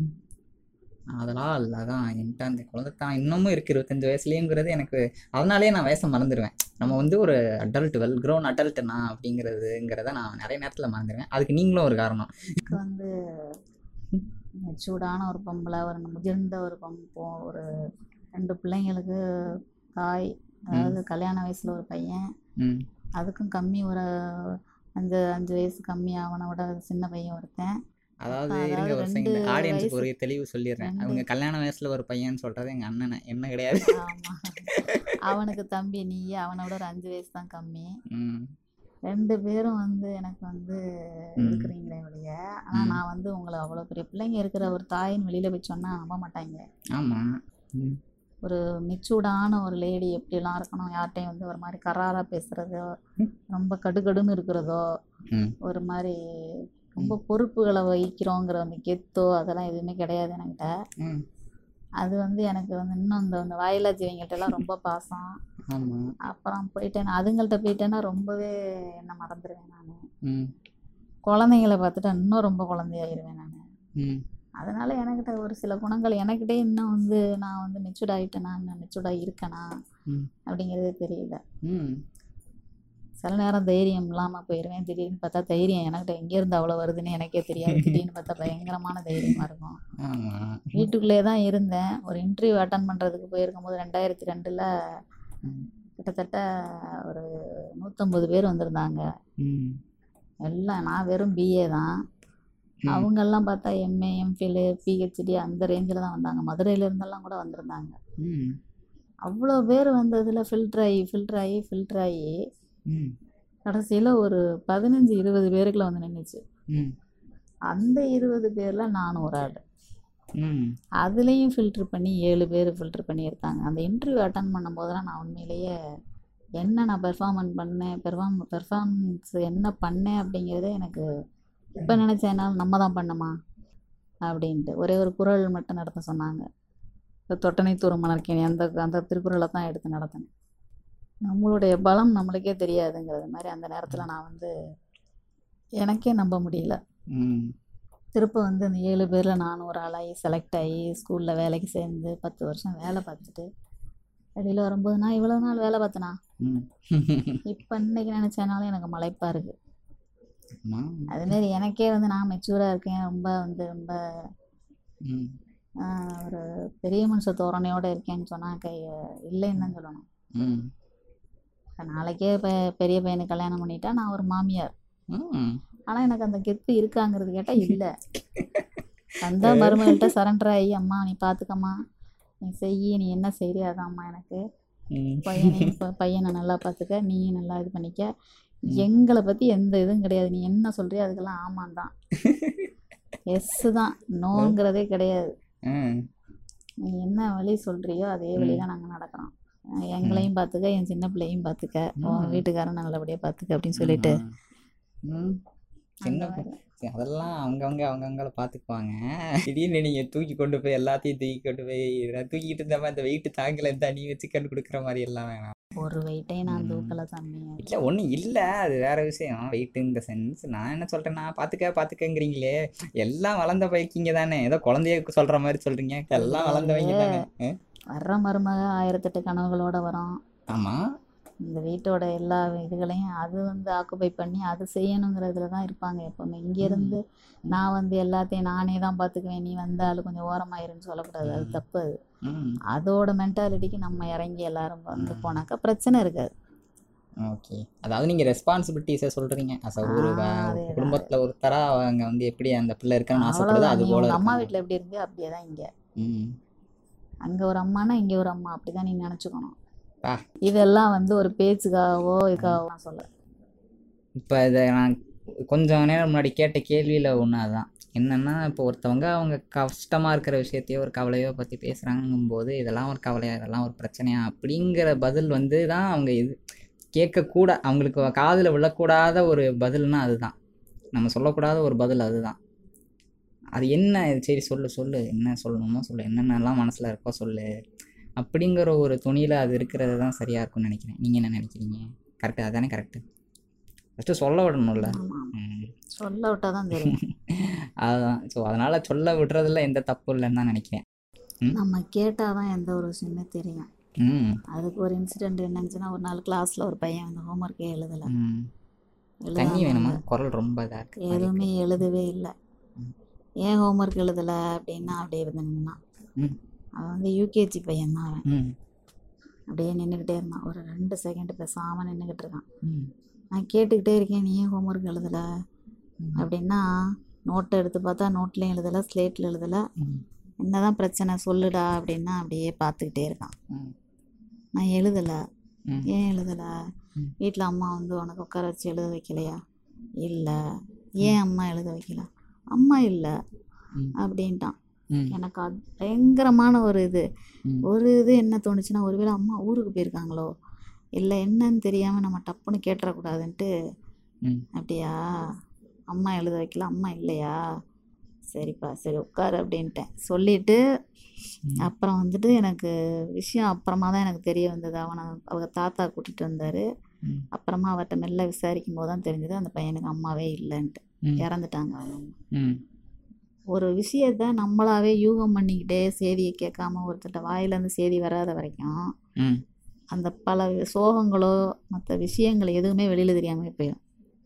அதெல்லாம் இல்லை அதான் என்கிட்ட அந்த குழந்தைத்தான் இன்னமும் இருக்குது இருபத்தஞ்சு வயசுலேயுங்கிறது எனக்கு அதனாலே நான் வயசை மறந்துடுவேன் நம்ம வந்து ஒரு அடல்ட் வெல் க்ரோன் அடல்ட்டுனா அப்படிங்கிறதுங்கிறத நான் நிறைய நேரத்தில் மறந்துடுவேன் அதுக்கு நீங்களும் ஒரு காரணம் எனக்கு வந்து மெச்சூர்டான ஒரு பொம்பளை ஒரு முதிர்ந்த ஒரு பொம்போ ஒரு ரெண்டு பிள்ளைங்களுக்கு தாய் அதாவது கல்யாண வயசில் ஒரு பையன் ம் அதுக்கும் கம்மி ஒரு அஞ்சு அஞ்சு வயசு கம்மி அவனை விட சின்ன பையன் ஒருத்தன் அதாவது அதாவது இருங்க ஒரு ரெண்டு செகண்ட் ஆடியன்ஸுக்கு ஒரு வயசு- தெளிவு சொல்லிடுறேன் ரெண்டு- அவங்க கல்யாண வயசுல ஒரு பையன் சொல்றது எங்க அண்ணனை என்ன கிடையாது ஆமா அவனுக்கு தம்பி நீ அவனோட ஒரு அஞ்சு வயசு தான் கம்மி ம் ரெண்டு பேரும் வந்து எனக்கு வந்து ம். இருக்கிறீங்களே ஒழிய ஆனா ம். நான் வந்து உங்களை அவ்வளோ பெரிய பிள்ளைங்க இருக்கிற ஒரு தாயின் வெளியில போய் சொன்னா நம்ப மாட்டாங்க ஆமா ம் ஒரு மெச்சூர்டான ஒரு லேடி எப்படிலாம் இருக்கணும் யார்கிட்டையும் வந்து ஒரு மாதிரி கராரா பேசுறதோ ம். ரொம்ப கடுகடுன்னு இருக்கிறதோ ம் ஒரு மாதிரி ரொம்ப பொறுப்புகளை வகிக்கிறோங்கிற அந்த கெத்தோ அதெல்லாம் எதுவுமே கிடையாது என்கிட்ட ம் அது வந்து எனக்கு வந்து இன்னும் இந்த இந்த வாயிலா ஜீவங்கள்ட்ட எல்லாம் ரொம்ப பாசம் ஆமா அப்புறம் போயிட்டேன் அதுங்கள்ட்ட போயிட்டேன்னா ரொம்பவே என்ன மறந்துடுவேன் நான் ம் குழந்தைங்கள பார்த்துட்டு இன்னும் ரொம்ப குழந்தையாயிருவேன் நான் ம் அதனால எனக்கிட்ட ஒரு சில குணங்கள் எனக்கிட்டே இன்னும் வந்து நான் வந்து மெச்சூர்ட் ஆகிட்டேனா நான் மெச்சூர்டாக இருக்கேனா ம் அப்படிங்கிறதே தெரியல ம் சில நேரம் தைரியம் இல்லாமல் போயிடுவேன் திடீர்னு பார்த்தா தைரியம் எனக்கிட்ட எங்கேருந்து அவ்வளோ வருதுன்னு எனக்கே தெரியாது திடீர்னு பார்த்தா பயங்கரமான தைரியமாக இருக்கும் ஆமா வீட்டுக்குள்ளே தான் இருந்தேன் ஒரு இன்டர்வியூ அட்டன் பண்ணுறதுக்கு போயிருக்கும் போது ரெண்டாயிரத்தி ரெண்டில் ம் கிட்டத்தட்ட ஒரு நூற்றம்பது பேர் வந்திருந்தாங்க ம் எல்லாம் நான் வெறும் பிஏ தான் ம். அவங்கெல்லாம் பார்த்தா எம்ஏ எம்ஃபில் பிஹெச்டி அந்த ரேஞ்சில் தான் வந்தாங்க மதுரையில இருந்தெல்லாம் கூட வந்திருந்தாங்க ம் அவ்வளோ பேர் வந்ததில் ஃபில்டர் ஆகி ஃபில்டர் ஆகி ஃபில்டர் ஆகி ம் கடைசியில் ஒரு பதினஞ்சு இருபது பேருக்குள்ள வந்து நின்றுச்சு ம் அந்த இருபது பேரில் நான் ஒரு ஆள் ம் அதுலேயும் ஃபில்டர் பண்ணி ஏழு பேர் ஃபில்டர் பண்ணி எடுத்தாங்க அந்த இன்டர்வியூ அட்டன் பண்ணும்போதெல்லாம் நான் உண்மையிலேயே என்ன நான் பெர்ஃபார்மன்ஸ் பண்ணேன் பெர்ஃபார்ம் பெர்ஃபார்மன்ஸ் என்ன பண்ணேன் அப்படிங்கிறதே எனக்கு இப்போ நினச்சேன்னா நம்ம தான் பண்ணமா அப்படின்ட்டு ஒரே ஒரு குரல் மட்டும் நடத்த சொன்னாங்க இந்த தொட்டனை தூரம் மலர்க்கேணி அந்த அந்த திருக்குறளை தான் எடுத்து நடத்தினேன் நம்மளுடைய பலம் நம்மளுக்கே தெரியாதுங்கிறது மாதிரி அந்த நேரத்தில் நான் வந்து எனக்கே நம்ப முடியல ம் திருப்ப வந்து அந்த ஏழு பேரில் நானும் ஒரு ஆளாகி செலக்ட் ஆகி ஸ்கூலில் வேலைக்கு சேர்ந்து பத்து வருஷம் வேலை பார்த்துட்டு வெளியில் வரும்போது நான் இவ்வளோ நாள் வேலை பார்த்தேனா ம் இப்போ இன்னைக்கு நினச்சனாலும் எனக்கு மலைப்பாக இருக்குது ஆமா அதுமாரி எனக்கே வந்து நான் மெச்சூராக இருக்கேன் ரொம்ப வந்து ரொம்ப ம் ஆஹ், ஒரு பெரிய மனுஷ தோரணையோடு இருக்கேன்னு சொன்னால் கை இல்லைன்னு தான் சொல்லணும் ம் இப்ப நாளைக்கே இப்போ பெரிய பையனுக்கு கல்யாணம் பண்ணிட்டா நான் ஒரு மாமியார் ம் ஆனால் எனக்கு அந்த கெத்து இருக்காங்கிறது கேட்டால் இல்லை வந்தா மருமகள்கிட்ட சரண்டர் ஆகி அம்மா நீ பார்த்துக்கம்மா நீ செய் நீ என்ன செய்றியோ அதான் அம்மா எனக்கு ம் பையனையும் இப்போ பையனை நல்லா பார்த்துக்க நீயும் நல்லா இது பண்ணிக்க எங்களை பற்றி எந்த இதுவும் கிடையாது நீ என்ன சொல்றியோ அதுக்கெல்லாம் ஆமாம் தான் எஸ்ஸு தான் நோங்கிறதே கிடையாது ம் நீ என்ன வழி சொல்றியோ அதே வழி தான் நாங்கள் நடக்கிறோம் அஹ் எங்களையும் பார்த்துக்க என் சின்ன பிள்ளையும் பார்த்துக்க உன் வீட்டுக்காரன் நல்லபடியாக பார்த்துக்க அப்படின்னு சொல்லிட்டு ம் சின்ன ப- சரி, அதெல்லாம் அவங்கவங்க அவங்கவங்கள பார்த்துக்குவாங்க திடீர்னு நீங்கள் தூக்கி கொண்டு போய் எல்லாத்தையும் தூக்கி கொண்டு போய் நான் தூக்கிட்டு இருந்தப்ப அந்த வெயிட் தாங்கல இந்த நீ வச்சு கண்டு கொடுக்குற மாதிரி எல்லாம் வேணாம் ஒரு வெயிட்டையும் நான் ம். தூக்கலை தம்பி இல்லை ஒன்றும் இல்லை அது வேற விஷயம் வெயிட் இந்த சென்ஸ் நான் என்ன சொல்கிறேன்னா பார்த்துக்க பார்த்துக்கங்கிறீங்களே எல்லாம் வளர்ந்த பைக்கிங்க தானே ஏதோ குழந்தைய சொல்கிற மாதிரி சொல்கிறீங்க எல்லாம் வளர்ந்தவங்க தானே ஆ? வர்ற மருமக ஆயிரத்தெட்டு கனவுகளோட வரும் ஆமாம் இந்த வீட்டோட எல்லா இதுகளையும் அது வந்து ஆக்குபை பண்ணி அது செய்யணுங்கிறதுல தான் இருப்பாங்க எப்போவுமே இங்கேருந்து நான் வந்து எல்லாத்தையும் நானே தான் பார்த்துக்குவேன் நீ வந்தாலும் கொஞ்சம் ஓரமாயிருன்னு சொல்லக்கூடாது அது தப்பு அது ம் அதோட மென்டாலிட்டிக்கு நம்ம இறங்கி எல்லாரும் வந்து போனாக்கா பிரச்சனை இருக்காது ஓகே அதாவது நீங்கள் ரெஸ்பான்சிபிலிட்டிஸை சொல்கிறீங்க அஸ் ஒரு ஆ, அதேதான். குடும்பத்தில் ஒருத்தரா அவங்க வந்து எப்படி அந்த பிள்ளை இருக்கணும்னு ஆசைப்படுதோ அவ்வளோதான் அது நீ போல உங்கள் அம்மா இருக்கணும். வீட்டில் எப்படி இருக்கு அப்படியே தான் இங்கே ம் அங்கே ஒரு அம்மானா இங்கே ஒரு அம்மா அப்படி தான் நீ நினச்சிக்கணும் ஆ. இதெல்லாம் வந்து ஒரு பேச்சுக்காகவோ இதுக்காகவோ நான் சொல்ல இப்போ இதை நான் கொஞ்சம் நேரம் முன்னாடி கேட்ட கேள்வியில் ஒன்று அதான் என்னென்னா இப்போ ஒருத்தவங்க அவங்க கஷ்டமாக இருக்கிற விஷயத்தையோ ஒரு கவலையோ பற்றி பேசுகிறாங்கும்போது இதெல்லாம் ஒரு கவலையா இதெல்லாம் ஒரு பிரச்சனையா அப்படிங்கிற பதில் வந்து தான் அவங்க இது கேட்கக்கூட அவங்களுக்கு காதில் விழக்கூடாத ஒரு பதில்னா அதுதான் நம்ம சொல்லக்கூடாத ஒரு பதில் அதுதான் அது என்ன இது சரி சொல்லு சொல்லு என்ன சொல்லணுமோ சொல்லு என்னென்னலாம் மனசில் இருக்கோ சொல்லு அப்படிங்கிற ஒரு துணியில் அது இருக்கிறது தான் சரியாக இருக்கும்னு நினைக்கிறேன் நீங்கள் என்ன நினைக்கிறீங்க கரெக்டு அதுதானே கரெக்டு ஃபஸ்ட்டு சொல்ல விடணும்ல ஆமாம் ம். சொல்ல விட்டால் தான் தெரியும் அதுதான் ஸோ அதனால் சொல்ல விடுறதுல எந்த தப்பும் இல்லைன்னு தான் நினைக்கிறேன் நம்ம கேட்டால் தான் எந்த ஒரு விஷயமே தெரியும் ம் அதுக்கு ஒரு இன்சிடெண்ட் என்னச்சுன்னா ஒரு நாள் கிளாஸில் ஒரு பையன் வந்து ஹோம்ஒர்க்கே எழுதலை ம் தண்ணி வேணுமா குரல் ரொம்ப இதாக இருக்கு எதுவுமே எழுதவே இல்லை ம். ஏன் ஹோம்ஒர்க் எழுதலை அப்படின்னா அப்படியே வந்து நின்னான் ம் அவன் வந்து யூகேஜி பையன் தான் அவன் ம் அப்படியே நின்றுக்கிட்டே இருந்தான் ஒரு ரெண்டு செகண்ட் பேசாமல் நின்றுக்கிட்டு இருக்கான் ம் நான் கேட்டுக்கிட்டே இருக்கேன் நீ ஏன் ஹோம்ஒர்க் எழுதலை ம். அப்படின்னா நோட்டை எடுத்து பார்த்தா நோட்லேயும் எழுதலை ஸ்லேட்டில் எழுதலை ம் என்னதான் பிரச்சனை சொல்லுடா அப்படின்னா அப்படியே பார்த்துக்கிட்டே இருக்கான் ம் நான் எழுதலை ம் ஏன் எழுதலை ம். வீட்டில் அம்மா வந்து உனக்கு உட்கார வச்சு எழுத வைக்கலையா இல்லை ஏன் அம்மா எழுத வைக்கல அம்மா இல்லை ம் அப்படின்ட்டான் ம் எனக்கு அது பயங்கரமான ஒரு இது ம் ஒரு இது என்ன தோணுச்சுன்னா ஒருவேளை அம்மா ஊருக்கு போயிருக்காங்களோ இல்லை என்னன்னு தெரியாமல் நம்ம டப்புன்னு கேட்டுறக்கூடாதுன்ட்டு ம் அப்படியா அம்மா எழுத வைக்கல அம்மா இல்லையா சரிப்பா சரி உட்காரு அப்படின்ட்டேன் சொல்லிட்டு ம். அப்புறம் வந்துட்டு எனக்கு விஷயம் அப்புறமா தான் எனக்கு தெரிய வந்தது அவனை அவங்க தாத்தா கூட்டிகிட்டு வந்தார் ம் அப்புறமா அவர்கிட்ட மெல்ல விசாரிக்கும் போது தான் தெரிஞ்சது அந்த பையனுக்கு அம்மாவே இல்லைன்ட்டு ம் இறந்துட்டாங்க அவங்க அம்மா. ம் ஒரு விஷயத்த நம்மளாவே யூகம் பண்ணிக்கிட்டே செய்தியை கேட்காம ஒருத்தர்கிட்ட வாயிலேருந்து செய்தி வராத வரைக்கும் ம் அந்த பல சோகங்களோ மற்ற விஷயங்கள் எதுவுமே வெளியில் தெரியாமல் போயிடும்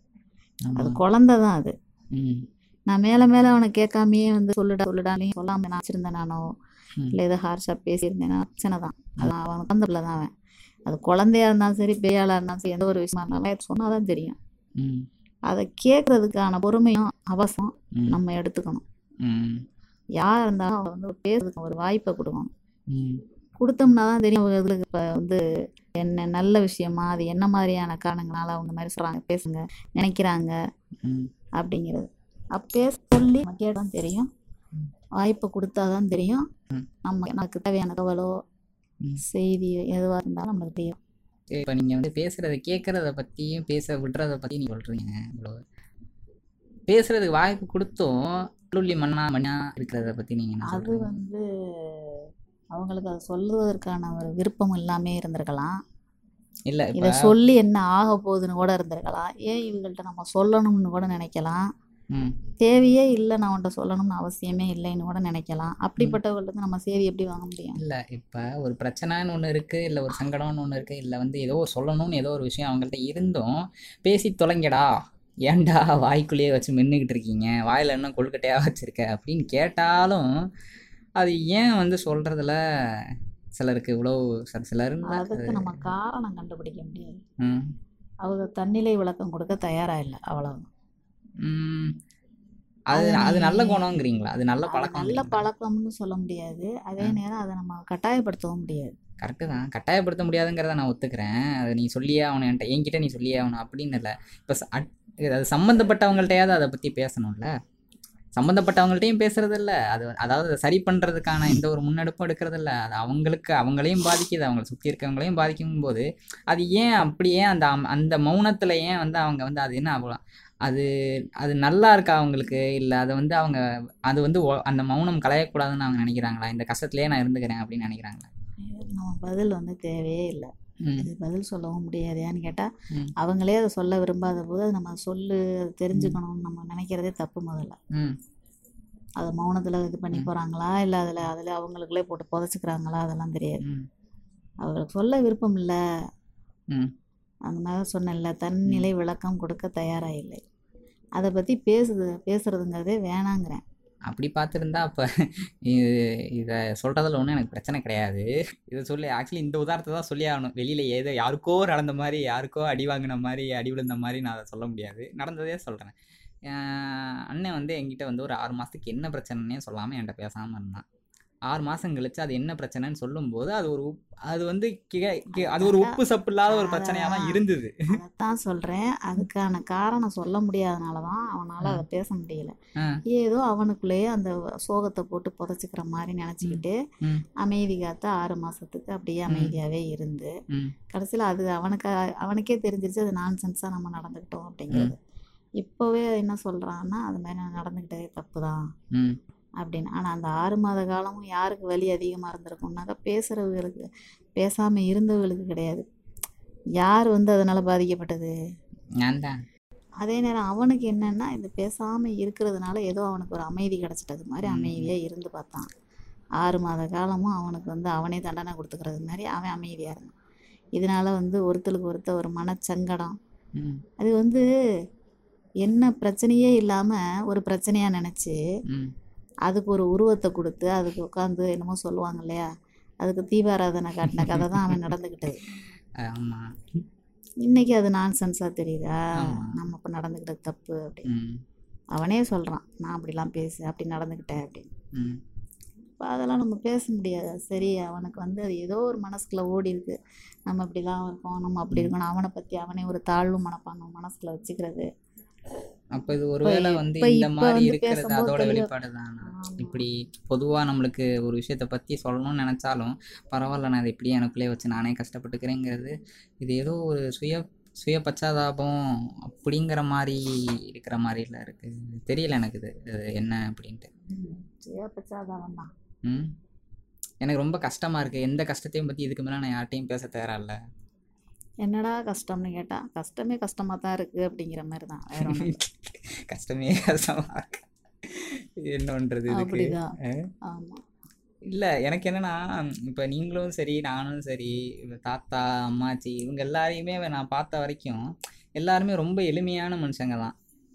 அது ஆமா. குழந்தை தான் அது ம் நான் மேலே மேலே அவனை கேட்காமையே வந்து சொல்லுடா சொல்லுடாலையும் சொல்லாமல் நான் வச்சுருந்தேன் நானோ ம். இல்லை ஏதோ ஹார்ஷாக பேசியிருந்தேன்னா பிரச்சனை தான் அது அவன் குழந்தை பிள்ளை தான் அவன் அது குழந்தையா இருந்தாலும் சரி பெரியாளாக இருந்தாலும் சரி எந்த ஒரு விஷயமா இருந்தாலும் சொன்னால் தான் தெரியும் ம் அதை கேட்கறதுக்கான பொறுமையும் அவசியம் ம் நம்ம எடுத்துக்கணும் ம் யார் இருந்தாலும் அவங்க வந்து பேசுறதுக்கு ஒரு வாய்ப்பை கொடுக்கணும் ம் கொடுத்தோம்னா தான் தெரியும் அவங்களுக்கு இப்போ வந்து என்ன நல்ல விஷயமா அது என்ன மாதிரியான காரணங்களால அவங்க இந்த மாதிரி சொல்கிறாங்க பேசுங்க நினைக்கிறாங்க ம் அப்படிங்கிறது அப்பே சொல்லி நம்ம கேட்டால் தெரியும் ம். வாய்ப்பை கொடுத்தா தான் தெரியும் ம். நம்ம நமக்கு தேவையான தகவலோ ம். செய்தி எதுவாக இருந்தாலும் நம்மளுக்கு தெரியும் இப்போ நீங்கள் வந்து பேசுகிறத கேட்குறத பற்றியும் பேச விடுறத பற்றி நீங்கள் சொல்கிறீங்க இவ்வளோ பேசுறதுக்கு வாய்ப்பு கொடுத்தும் உள்ளி மண்ணா மண்ணா இருக்கிறத பற்றி நீங்கள் என்ன அது சொல்கிறீங்க வந்து அவங்களுக்கு அதை சொல்லுவதற்கான ஒரு விருப்பம் இல்லாமே இருந்திருக்கலாம் இல்லை இதை இப்போ சொல்லி என்ன ஆக போகுதுன்னு கூட இருந்திருக்கலாம் ஏன் இவங்கள்ட்ட நம்ம சொல்லணும்னு கூட நினைக்கலாம் ம் தேவையே இல்லை நான் உன்ட்ட சொல்லணும்னு அவசியமே இல்லைன்னு கூட நினைக்கலாம் அப்படிப்பட்டவங்கள்ட்ட நம்ம செய்தி எப்படி வாங்க முடியும் இல்லை இப்போ ஒரு பிரச்சனைன்னு ஒன்று இருக்குது இல்லை ஒரு சங்கடம்னு ஒன்று இருக்குது இல்லை வந்து ஏதோ ஒரு சொல்லணும்னு ஏதோ ஒரு விஷயம் அவங்கள்ட்ட இருந்தும் பேசி தொலைங்கடா ஏன்டா வாய்க்குள்ளேயே வச்சு மென்னுக்கிட்டு இருக்கீங்க வாயில் என்ன கொழுக்கட்டையாக வச்சுருக்க அப்படின்னு கேட்டாலும் அது ஏன் வந்து சொல்கிறதுல சிலருக்கு இவ்வளோ சில சிலர் அதுக்கு நம்ம காரணம் கண்டுபிடிக்க முடியாது ம் அவங்க தன்னிலை விளக்கம் கொடுக்க தயாரா இல்லை அவ்வளவு ம். அது அது அது நல்ல நீ- குணங்கிறீங்களா அது நல்ல அது பழக்கம் நல்ல பழக்கம்னு சொல்ல முடியாது அதே ஆ. நேரம் அதை நம்ம கட்டாயப்படுத்தவும் முடியாது கரெக்டு தான் கட்டாயப்படுத்த முடியாதுங்கிறத நான் ஒத்துக்கிறேன் அது நீ சொல்லியே ஆகணும் என்கிட்ட என்கிட்ட நீ சொல்லியே ஆகணும் அப்படின்னு இல்லை இப்போ அது சம்மந்தப்பட்டவங்கள்ட்டையாவது அதை பற்றி பேசணும்ல சம்மந்தப்பட்டவங்கள்ட்டையும் பேசுறது இல்ல அது அதாவது அதை சரி பண்ணுறதுக்கான எந்த ஒரு முன்னெடுப்பும் எடுக்கிறது இல்ல அது அவங்களுக்கு அவங்களையும் பாதிக்குது அவங்களை சுற்றி இருக்கவங்களையும் பாதிக்கும் போது அது ஏன் அப்படி ஏன் அந்த அம்- அந்த மௌனத்தில் ஏன் வந்து அவங்க வந்து அது என்ன அவ்வளோ அது அது நல்லா இருக்கா அவங்களுக்கு இல்லை அதை வந்து அவங்க அது வந்து ஒ- அந்த மௌனம் களையக்கூடாதுன்னு அவங்க நினைக்கிறாங்களா இந்த கஷ்டத்துலேயே நான் இருந்துக்கிறேன் அப்படின்னு நினைக்கிறாங்களா இதுக்கு நம்ம பதில் வந்து தேவையே இல்லை ம் இது பதில் சொல்லவும் முடியாது ஏன்னு கேட்டால் ம் அவங்களே அதை சொல்ல விரும்பாத போது அது நம்ம சொல்லு அது தெரிஞ்சுக்கணும்னு நம்ம நினைக்கிறதே தப்பு முதல்ல ம் அதை மௌனத்தில் இது பண்ணி ம். போகிறாங்களா இல்லை அதில் அதில் அவங்களுக்குள்ளே போட்டு புதைச்சிக்கிறாங்களா அதெல்லாம் தெரியாது ம் அவங்களுக்கு சொல்ல விருப்பம் இல்லை ம் அந்த மாதிரி சொன்னேன்ல தன்னிலை விளக்கம் கொடுக்க தயாராக இல்லை அதை பற்றி பேசுது பேசுறதுங்கிறதே வேணாங்கிறேன் அப்படி பார்த்துருந்தா அப்போ இது இதை சொல்கிறதுல ஒன்றும் எனக்கு பிரச்சனை கிடையாது இதை சொல்லி ஆக்சுவலி இந்த உதாரணத்தை தான் சொல்லி ஆகணும் வெளியில் ஏதோ யாருக்கோ நடந்த மாதிரி யாருக்கோ அடி வாங்கின மாதிரி அடி விழுந்த மாதிரி நான் அதை சொல்ல முடியாது நடந்ததே சொல்கிறேன் அண்ணன் வந்து என்கிட்ட வந்து ஒரு ஆறு மாதத்துக்கு என்ன பிரச்சனைனே சொல்லாமல் என்கிட்ட பேசாமல் இருந்தான் ஆறு மாதம் கழிச்சு அது என்ன பிரச்சனைன்னு சொல்லும்போது அது ஒரு உப் அது வந்து கி- கி- அது ஒரு உப்பு சப்பு இல்லாத ஒரு பிரச்சனையாக தான் இருந்தது அதைத்தான் சொல்கிறேன் அதுக்கான காரணம் சொல்ல முடியாதனால தான் அவனால் அதை பேச முடியல ஆ ஏதோ அவனுக்குள்ளேயே அந்த சோகத்தை போட்டு புதைச்சிக்கிற மாதிரி நினச்சிக்கிட்டு ம் அமைதி காத்து ஆறு மாதத்துக்கு அப்படியே அமைதியாகவே இருந்து ம் கடைசியில் அது அவனுக்கு அவனுக்கே தெரிஞ்சிருச்சு அது நான்சென்ஸாக நம்ம நடந்துக்கிட்டோம் அப்படிங்கிறது இப்போவே என்ன சொல்கிறான்னா அது மாதிரி நான் நடந்துக்கிட்டதே தப்பு தான் ம் அப்படின்னு ஆனால் அந்த ஆறு மாத காலமும் யாருக்கு வலி அதிகமாக இருந்திருக்கும்னாக்கா பேசுகிறவங்களுக்கு பேசாமல் இருந்தவங்களுக்கு கிடையாது யார் வந்து அதனால் பாதிக்கப்பட்டது நான் தான் அதே நேரம் அவனுக்கு என்னன்னா இந்த பேசாமல் இருக்கிறதுனால ஏதோ அவனுக்கு ஒரு அமைதி கிடச்சிட்டது மாதிரி ம். அமைதியாக இருந்து பார்த்தான் ஆறு மாத காலமும் அவனுக்கு வந்து அவனே தண்டனை கொடுத்துக்கிறது மாதிரி அவன் அமைதியாக இருந்தான் இதனால வந்து ஒருத்தருக்கு ஒருத்தர் ஒரு மனச்சங்கடம் ம் அது வந்து என்ன பிரச்சனையே இல்லாமல் ஒரு பிரச்சனையாக நினச்சி ம் அதுக்கு ஒரு உருவத்தை கொடுத்து அதுக்கு உட்காந்து என்னமோ சொல்லுவாங்க இல்லையா அதுக்கு தீபாராதனை காட்டின கதை தான் அவன் நடந்துக்கிட்டது ஆமாம் இன்னைக்கு அது நான்சென்ஸாக தெரியுதா ஆமா. நம்ம இப்போ நடந்துக்கிட்டது தப்பு அப்படின்னு ம் அவனே சொல்கிறான் நான் அப்படிலாம் பேசு அப்படி நடந்துக்கிட்டேன் அப்படின்னு ம் இப்போ அதெல்லாம் நம்ம பேச முடியாது சரி அவனுக்கு வந்து அது ஏதோ ஒரு மனசுக்குள்ள ஓடி இருக்கு நம்ம இப்படிலாம் இருக்கோம் நம்ம அப்படி இருக்கணும் அவனை பற்றி அவனே ஒரு தாழ்வு மனப்பான்மை மனசுக்குள்ள வச்சுக்கிறது அப்போ இது ஒருவேளை வந்து இப்ப- இந்த இப்ப மாதிரி வந்து இருக்கிறது பேசும்போது அதோட தெளிவா- வெளிப்பாடு தான் ஆமா. இப்படி பொதுவாக நம்மளுக்கு ஒரு விஷயத்தை பற்றி சொல்லணும்னு நினச்சாலும் பரவாயில்ல நான் இதை இப்படியே எனக்குள்ளே வச்சு நானே கஷ்டப்பட்டுக்கிறேங்கிறது இது ஏதோ ஒரு சுய சுய பச்சாதாபம் அப்படிங்கிற மாதிரி இருக்கிற மாதிரில இருக்குது தெரியல எனக்கு இது இது என்ன அப்படின்ட்டு ம், சுய பச்சாதாபம் தான் ம் எனக்கு ரொம்ப கஷ்டமாக இருக்குது எந்த கஷ்டத்தையும் பற்றி இதுக்கு மேலே நான் யார்கிட்டையும் பேச தயாரில்ல என்னடா கஷ்டம்னு கேட்டால் கஷ்டமே கஷ்டமாக தான் இருக்குது அப்படிங்கிற மாதிரி தான் வேற ஒண்ணும் இல்ல. கஷ்டமே கஷ்டமாக இருக்கு என்ன பண்ணுறது இதுக்கு அப்படிதான் ஆ? ஆமாம் இல்லை எனக்கு என்னன்னா இப்போ நீங்களும் சரி நானும் சரி இப்ப தாத்தா அம்மாச்சி இவங்க எல்லாரையுமே நான் பார்த்த வரைக்கும் எல்லாருமே ரொம்ப எளிமையான மனுஷங்க தான்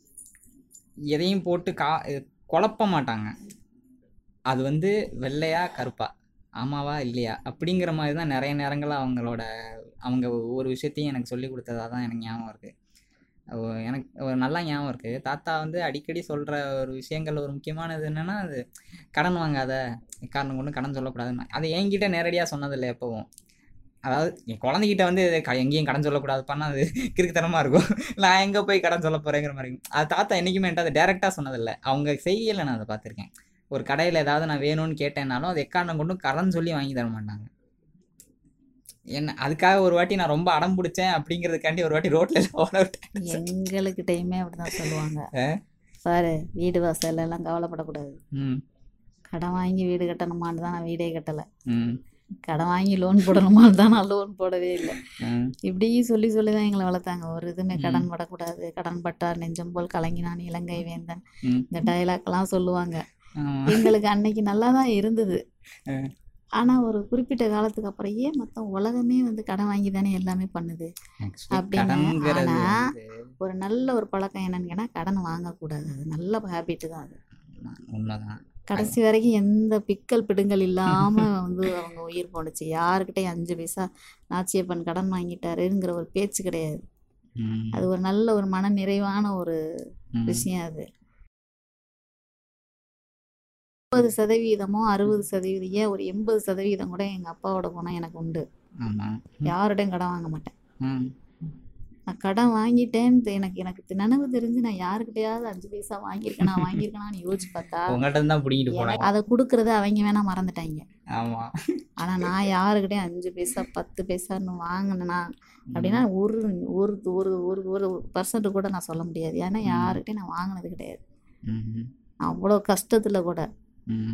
எதையும் போட்டு கா குழப்ப மாட்டாங்க அது வந்து வெள்ளையா கருப்பா ஆமாவா இல்லையா அப்படிங்கிற மாதிரி தான் நிறைய நேரங்களில் அவங்களோட அவங்க ஒவ்வொரு விஷயத்தையும் எனக்கு சொல்லி கொடுத்ததா தான் எனக்கு ஞாபகம் இருக்குது எனக்கு ஒரு நல்லா ஞாபகம் இருக்குது தாத்தா வந்து அடிக்கடி சொல்கிற ஒரு விஷயங்கள் ஒரு முக்கியமானது என்னென்னா அது கடன் வாங்காத காரணம் கொண்டு கடன் சொல்லக்கூடாதுன்னு அது என்கிட்ட நேரடியாக சொன்னதில்லை எப்பவும் அதாவது என் குழந்தைகிட்ட வந்து க- எங்கேயும் கடன் சொல்லக்கூடாதுப்பான்னா அது கிறுக்குத்தனமாக இருக்கும் நான் எங்கே போய் கடன் சொல்ல போகிறேங்கிற மாதிரி இருக்கும் அது தாத்தா என்றைக்குமே என்கிட்ட அதை டேரெக்டாக சொன்னதில்லை அவங்க செய்யலை நான் அதை பார்த்துருக்கேன் ஒரு கடையில் ஏதாவது நான் வேணும்னு கேட்டேன்னாலும் அது எக்காரணம் கொண்டும் கடன் சொல்லி வாங்கி தர மாட்டாங்க என்ன அதுக்காக ஒரு வாட்டி நான் ரொம்ப அடம் பிடிச்சேன் அப்படிங்கிறதுக்காண்டி ஒரு வாட்டி ரோட்டில் ஓட விட்டேன் எங்களுக்கிட்டையுமே அப்படி தான் சொல்லுவாங்க ஆ? பாரு வீடு வாசல் எல்லாம் கவலைப்படக்கூடாது ம் கடன் வாங்கி வீடு கட்டணுமான்னு தான் நான் வீடே கட்டலை ம் கடன் வாங்கி லோன் போடணுமான்னு தான் நான் லோன் போடவே இல்லை ம் இப்படி சொல்லி சொல்லி தான் எங்களை வளர்த்தாங்க ஒரு இதுவுமே கடன் படக்கூடாது கடன் பட்டார் நெஞ்சம் போல் கலங்கினான் இலங்கை வேந்தன் ம். இந்த டைலாக்லாம் சொல்லுவாங்க ஆமா. எங்களுக்கு அன்னைக்கு நல்லா தான் இருந்தது ஆ. ஆனால் ஒரு குறிப்பிட்ட காலத்துக்கு அப்புறம் ஏன் மொத்தம் உலகமே வந்து கடன் வாங்கி தானே எல்லாமே பண்ணுது Actually, அப்படின்னு, கடன்ங்கிறது ஆனா, வந்து ஒரு நல்ல ஒரு பழக்கம் என்னன்னு கேட்டால் கடன் வாங்கக்கூடாது அது நல்ல ஹேபிட் தான் அது உண்மைதான் கடைசி வரைக்கும் எந்த பிக்கல் பிடுங்கல் இல்லாமல் வந்து அவங்க உயிர் போணுச்சு யாருக்கிட்டையும் அஞ்சு பைசா நாச்சியப்பன் கடன் வாங்கிட்டாருங்கிற ஒரு பேச்சு கிடையாது ம், அது ஒரு நல்ல ஒரு மன நிறைவான ஒரு ம், விஷயம் அது முப்பது சதவீதமோ அறுபது சதவீதம் ஏன் ஒரு எண்பது சதவீதம் கூட எங்கள் அப்பாவோட குணம் எனக்கு உண்டு ஆமா யாரோடையும் கடன் வாங்க மாட்டேன் ம், நான் கடன் வாங்கிட்டேன்னு எனக்கு எனக்கு நினைவு தெரிஞ்சு நான் யாருக்கிட்டையாவது அஞ்சு பைசா வாங்கியிருக்கேனா வாங்கியிருக்கேனான்னு யோசிச்சு பார்த்தா உங்கள்ட்ட இருந்தா பிடிங்கிட்டு போனாங்க எனக்கு அதை கொடுக்கறத அவங்க வேணா மறந்துட்டாங்க ஆமா ஆனால் நான் யாருக்கிட்டையும் அஞ்சு பைசா பத்து பைசான்னு வாங்கினேன்னா அப்படின்னா ஒரு ஒரு ஒரு ஒரு ஒரு பர்சன்ட் கூட நான் சொல்ல முடியாது ஏன்னா யாருக்கிட்டையும் நான் வாங்கினது கிடையாது ம், அவ்வளோ கஷ்டத்தில் கூட ம்,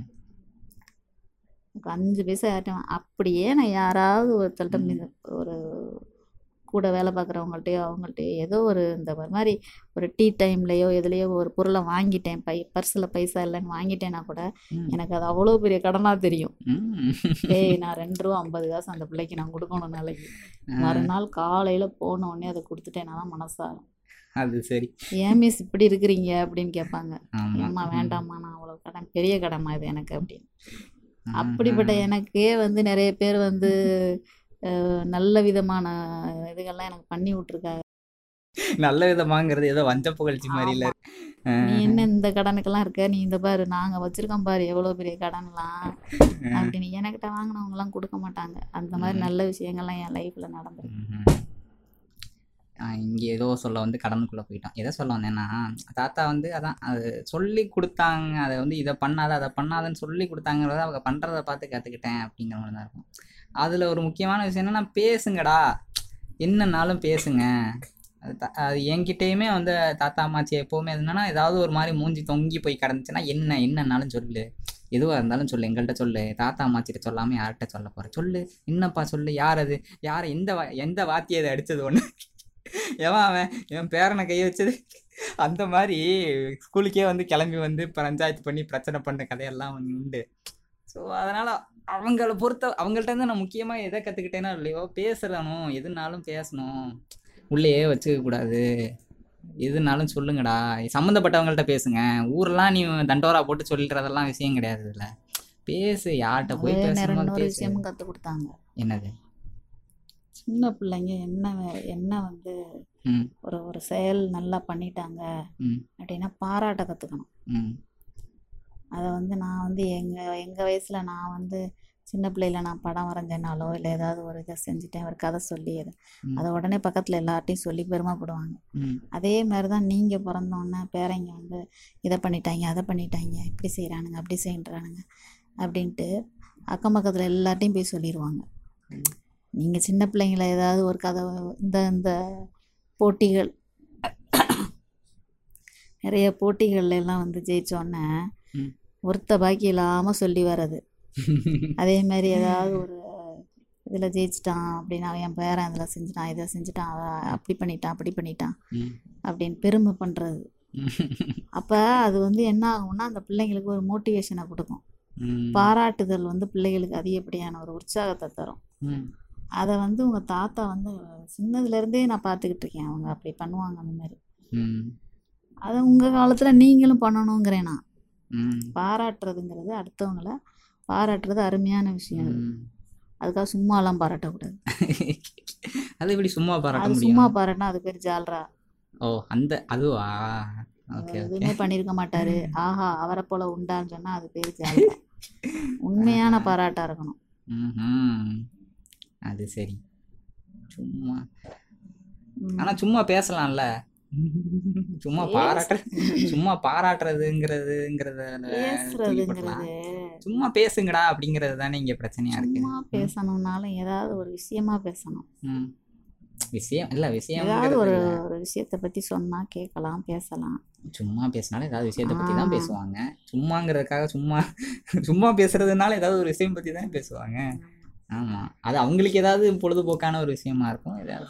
எனக்கு அஞ்சு பைசா யார்ட்டையும் அப்படியே நான் யாராவது ஒருத்தர்கிட்ட மீது- ஒரு கூட வேலை பார்க்குறவங்கள்ட்டையோ அவங்கள்ட்டயோ ஏதோ ஒரு இந்த மாதிரி ஒரு டீ டைம்லேயோ எதுலேயோ ஒரு பொருளை வாங்கிட்டேன் பை பர்ஸில் பைசா இல்லைன்னு வாங்கிட்டேன்னா கூட ம். எனக்கு அது அவ்வளோ பெரிய கடனாக தெரியும் ம். ஏய் நான் ரெண்டு ரூபா ஐம்பது காசு அந்த பிள்ளைக்கு நான் கொடுக்கணும் நாளைக்கு மறுநாள் காலையில் போன உடனே அதை கொடுத்துட்டேன்னா தான் மனசாகும் அது சரி ஏன் மிஸ் இப்படி இருக்கிறீங்க அப்படின்னு கேட்பாங்க ஆமா ஏம்மா வேண்டாம்மா நான் அவ்வளோ கடன் பெரிய கடமா இது எனக்கு அப்படின்னு ஆ, அப்படிப்பட்ட எனக்கே வந்து நிறைய பேர் வந்து அஹ், நல்ல விதமான இதுகள்லாம் எனக்கு பண்ணி விட்ருக்காங்க நல்ல விதமாங்கிறது ஏதோ வஞ்ச புகழ்ச்சி மாதிரி இல்ல ஆ, நீ என்ன இந்த கடனுக்கெல்லாம் இருக்க நீ இந்த பாரு நாங்கள் வச்சுருக்கோம் பாரு எவ்வளோ பெரிய கடன்லாம் அப்படின்னு எனக்கிட்ட வாங்கினவங்கலாம் கொடுக்க மாட்டாங்க அந்த மாதிரி நல்ல விஷயங்கள்லாம் என் லைஃப்பில் நடந்திருக்கு ம்ஹும். ஆ, இங்கே ஏதோ சொல்ல வந்து கடனுக்குள்ளே போயிட்டோம் எதை சொல்ல வந்தேன்னா தாத்தா வந்து அதான் அது சொல்லி கொடுத்தாங்க அதை வந்து இதை பண்ணாத அதை பண்ணாதன்னு சொல்லி கொடுத்தாங்கிறத அவங்க பண்ணுறத பார்த்து கற்றுக்கிட்டேன் அப்படிங்கிற மாதிரி தான் இருக்கும் அதில் ஒரு முக்கியமான விஷயம் என்னன்னா பேசுங்கடா என்னன்னாலும் பேசுங்க அது த- அது என்கிட்டயுமே வந்து தாத்தா அம்மாச்சி எப்போவுமே என்னன்னா ஏதாவது ஒரு மாதிரி மூஞ்சி தொங்கி போய் கிடந்துச்சுன்னா என்ன என்னன்னாலும் சொல்லு எதுவாக இருந்தாலும் சொல்லு எங்கள்கிட்ட சொல்லு தாத்தா அம்மாச்சிட்ட சொல்லாமல் யார்கிட்ட சொல்ல போகிற சொல்லு என்னப்பா சொல்லு யார் அது யார் எந்த வா எந்த வாத்தியை அதை அடித்தது ஒன்று எவன் அவன் என் பேரனை கையை வச்சது அந்த மாதிரி ஸ்கூலுக்கே வந்து கிளம்பி வந்து பஞ்சாயத்து பண்ணி பிரச்சனை பண்ண கதையெல்லாம் வந்து உண்டு ஸோ அதனால் அவங்கள பொறுத்த அவங்கள்ட்ட இருந்து நான் முக்கியமாக எதை கற்றுக்கிட்டேன்னா இல்லையோ பேசுறணும் எதுனாலும் பேசணும் உள்ளேயே வச்சுக்க கூடாது எதுனாலும் சொல்லுங்கடா சம்மந்தப்பட்டவங்கள்ட்ட பேசுங்க ஊரெல்லாம் நீ தண்டோரா போட்டு சொல்லிடுறதெல்லாம் விஷயம் கிடையாது இதில் பேசு யார்கிட்ட போய் அதே நேரம் பேசணும் இன்னொரு பேசு விஷயமும் கற்றுக் கொடுத்தாங்க என்னது சின்ன பிள்ளைங்க என்ன வே- என்ன வந்து ம் ஒரு ஒரு செயல் நல்லா பண்ணிட்டாங்க ம் அப்படின்னா பாராட்ட கற்றுக்கணும் ம் அதை வந்து நான் வந்து எங்கள் எங்கள் வயசில் நான் வந்து சின்ன பிள்ளையில நான் படம் வரைஞ்சேனாலோ இல்லை ஏதாவது ஒரு இதை செஞ்சுட்டேன் ஒரு கதை சொல்லி அது ம். அதை உடனே பக்கத்தில் எல்லார்ட்டையும் சொல்லி பெருமைப்படுவாங்க ம் அதே மாதிரி தான் நீங்கள் பிறந்தோன்னே பேரைங்க வந்து இதை பண்ணிட்டாங்க அதை பண்ணிட்டாங்க இப்படி செய்கிறானுங்க அப்படி செய்கிறானுங்க அப்படின்ட்டு அக்கம் பக்கத்தில் எல்லார்ட்டையும் போய் சொல்லிடுவாங்க ம். நீங்கள் சின்ன பிள்ளைங்கள ஏதாவது ஒரு கதை இந்த இந்த போட்டிகள் நிறைய போட்டிகள்ல எல்லாம் வந்து ஜெயிச்சோன்னே ம். ஒருத்த பாக்கி இல்லாமல் சொல்லி வர்றது அதே மாதிரி ஏதாவது ஒரு இதில் ஜெயிச்சிட்டான் அப்படின்னா என் பேரன் இதில் செஞ்சுட்டான் இதை செஞ்சுட்டான் அவன் அப்படி பண்ணிட்டான் அப்படி பண்ணிட்டான் ம் அப்படின்னு பெருமை பண்ணுறது அப்போ அது வந்து என்ன ஆகும்னா அந்த பிள்ளைங்களுக்கு ஒரு மோட்டிவேஷனை கொடுக்கும் ம் பாராட்டுதல் வந்து பிள்ளைகளுக்கு அதிகப்படியான ஒரு உற்சாகத்தை தரும் ம் அதை வந்து உங்கள் தாத்தா வந்து சின்னதுலேருந்தே நான் பார்த்துக்கிட்டு இருக்கேன் அவங்க அப்படி பண்ணுவாங்க அந்த மாதிரி ம் அதை உங்கள் காலத்தில் நீங்களும் பண்ணணுங்கிறேன் நான் ம் பாராட்டுறதுங்கிறது அடுத்தவங்கள பாராட்டுறது அருமையான விஷயம் அது. ம். அதுக்காக சும்மாலாம் பாராட்டக்கூடாது அது எப்படி சும்மா பாராட்ட அது முடியும் சும்மா பாராட்டினா அது பேர் ஜால்ரா ஓ அந்த அதுவா ஓகே அவர் ஓகே எதுவுமே பண்ணியிருக்க மாட்டாரு ஆஹா அவரை போல உண்டான்னு சொன்னா அது பேர் ஜால்ரா உண்மையான பாராட்டா இருக்கணும் ம் அது சரி சும்மா ம். ஆனா சும்மா பேசலாம்ல சும்மா பாராட்டுற சும்மா பாராட்டுறதுங்கிறதுங்கிறத தூக்கி போடலாம். பேசுறதுங்கிறது சும்மா பேசுங்கடா அப்படிங்கிறது தானே இங்க பிரச்சனையா இருக்கு சும்மா பேசணும்னாலும் ஏதாவது ஒரு விஷயமா பேசணும் ம். விஷயம் இல்ல விஷயம் ஏதாவது ஒரு ஒரு விஷயத்தை பத்தி சொன்னா கேட்கலாம் பேசலாம் சும்மா பேசினாலும் ஏதாவது விஷயத்தை பத்தி தான் ஆ. பேசுவாங்க சும்மாங்கிறதுக்காக சும்மா சும்மா பேசுறதுனால ஏதாவது ஒரு விஷயம் பத்தி தான் பேசுவாங்க ஆமா அது அவங்களுக்கு ஏதாவது பொழுதுபோக்கான ஒரு விஷயமா இருக்கும் ஏதாவது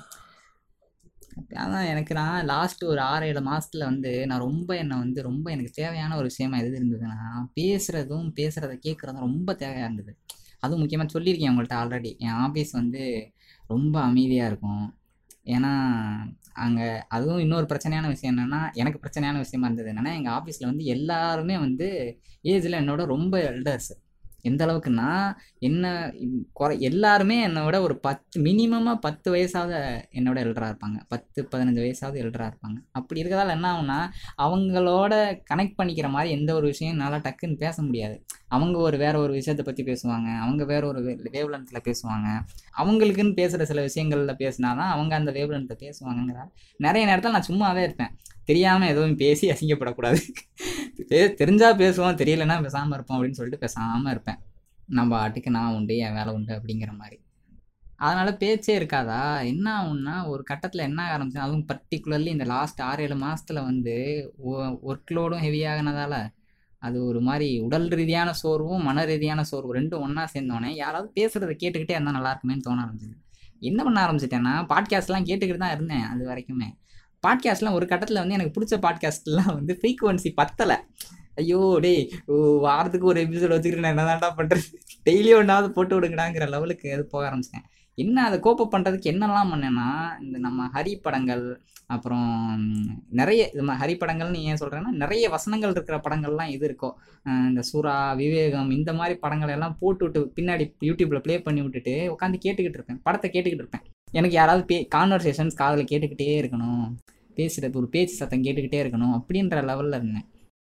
அதான் எனக்கு நான் லாஸ்ட் ஒரு ஆறு ஏழு மாசத்துல வந்து நான் ரொம்ப என்னை வந்து ரொம்ப எனக்கு தேவையான ஒரு விஷயமா எது இருந்ததுன்னா பேசுறதும் பேசுறத கேட்கறதும் ரொம்ப தேவையா இருந்தது அதுவும் முக்கியமா சொல்லியிருக்கேன் உங்கள்கிட்ட ஆல்ரெடி என் ஆஃபீஸ் வந்து ரொம்ப அமைதியா இருக்கும் ஏன்னா அங்கே அதுவும் இன்னொரு பிரச்சனையான விஷயம் என்னென்னா எனக்கு பிரச்சனையான விஷயமா இருந்தது என்னென்னா எங்கள் ஆஃபீஸில் வந்து எல்லாருமே வந்து ஏஜில் என்னோட ரொம்ப எல்டர்ஸ் எந்த அளவுக்குன்னா என்ன இம்- குறை எல்லாருமே என்னை விட ஒரு பத்து மினிமமாக பத்து வயசாவது என்னோட எல்டராக இருப்பாங்க பத்து பதினஞ்சு வயசாவது எல்டராக இருப்பாங்க அப்படி இருக்கிறதால என்ன ஆகும்னா அவங்களோட கனெக்ட் பண்ணிக்கிற மாதிரி எந்த ஒரு விஷயம் என்னால் டக்குன்னு பேச முடியாது அவங்க ஒரு வேற ஒரு விஷயத்தை பற்றி பேசுவாங்க அவங்க வேற ஒரு வேவ் லென்த்தில் பேசுவாங்க அவங்களுக்குன்னு பேசுகிற சில விஷயங்களில் பேசினாதான் அவங்க அந்த வேவ் லென்த்தில் பேசுவாங்கங்கிற நிறைய நேரத்தில் நான் சும்மாவே இருப்பேன் தெரியாமல் எதுவும் பேசி அசிங்கப்படக்கூடாது பே தெரிஞ்சால் பேசுவோம் தெரியலன்னா பேசாமல் இருப்போம் அப்படின்னு சொல்லிட்டு பேசாமல் இருப்பேன் நம்ம ஆட்டுக்கு நான் உண்டு என் வேலை உண்டு அப்படிங்கிற மாதிரி அதனால் பேச்சே இருக்காதா என்ன ஆகும்னா ஒரு கட்டத்தில் என்ன ஆக ஆரம்பிச்சு அதுவும் பர்டிகுலர்லி இந்த லாஸ்ட் ஆறு ஏழு மாதத்தில் வந்து ஒர்க் லோடும் ஹெவியாகினதால அது ஒரு மாதிரி உடல் ரீதியான சோர்வும் மன ரீதியான சோர்வு ரெண்டும் ஒன்றா சேர்ந்தோடனே யாராவது பேசுகிறத கேட்டுக்கிட்டே இருந்தால் நல்லா இருக்குமேன்னு தோண ஆரம்பிச்சது என்ன பண்ண ஆரம்பிச்சிட்டேன்னா பாட்காஸ்ட்லாம் கேட்டுக்கிட்டு தான் இருந்தேன் அது வரைக்குமே பாட்காஸ்ட்லாம் ஒரு கட்டத்தில் வந்து எனக்கு பிடிச்ச பாட்காஸ்ட்லாம் வந்து ஃப்ரீக்குவன்சி பத்தலை ஐயோ டேய் ஓ, வாரத்துக்கு ஒரு எபிசோட் வச்சுக்கிட்டு நான் என்னதான்டா பண்ணுறது டெய்லியும் ஒன்றாவது போட்டு விடுங்கடாங்கிற லெவலுக்கு அது போக ஆரம்பிச்சிட்டேன் என்ன அதை கோப்பப் பண்ணுறதுக்கு என்னெல்லாம் பண்ணேன்னா இந்த நம்ம ஹரி படங்கள் அப்புறம் ம், நிறைய இது ம- ஹரி படங்கள்னு ஏன் சொல்கிறேன்னா நிறைய வசனங்கள் இருக்கிற படங்கள்லாம் இது இருக்கோ அஹ் இந்த சுறா விவேகம் இந்த மாதிரி படங்களை எல்லாம் போட்டு விட்டு பின்னாடி யூடியூப்பில் ப்ளே பண்ணி விட்டுட்டு உட்காந்து கேட்டுக்கிட்டு இருப்பேன் படத்தை கேட்டுக்கிட்டு இருப்பேன் எனக்கு யாராவது பே கான்வர்சேஷன்ஸ் காதில் கேட்டுக்கிட்டே இருக்கணும் பேசுகிறது ஒரு பேச்சு சத்தம் கேட்டுக்கிட்டே இருக்கணும் அப்படின்ற லெவலில் இருந்தேன்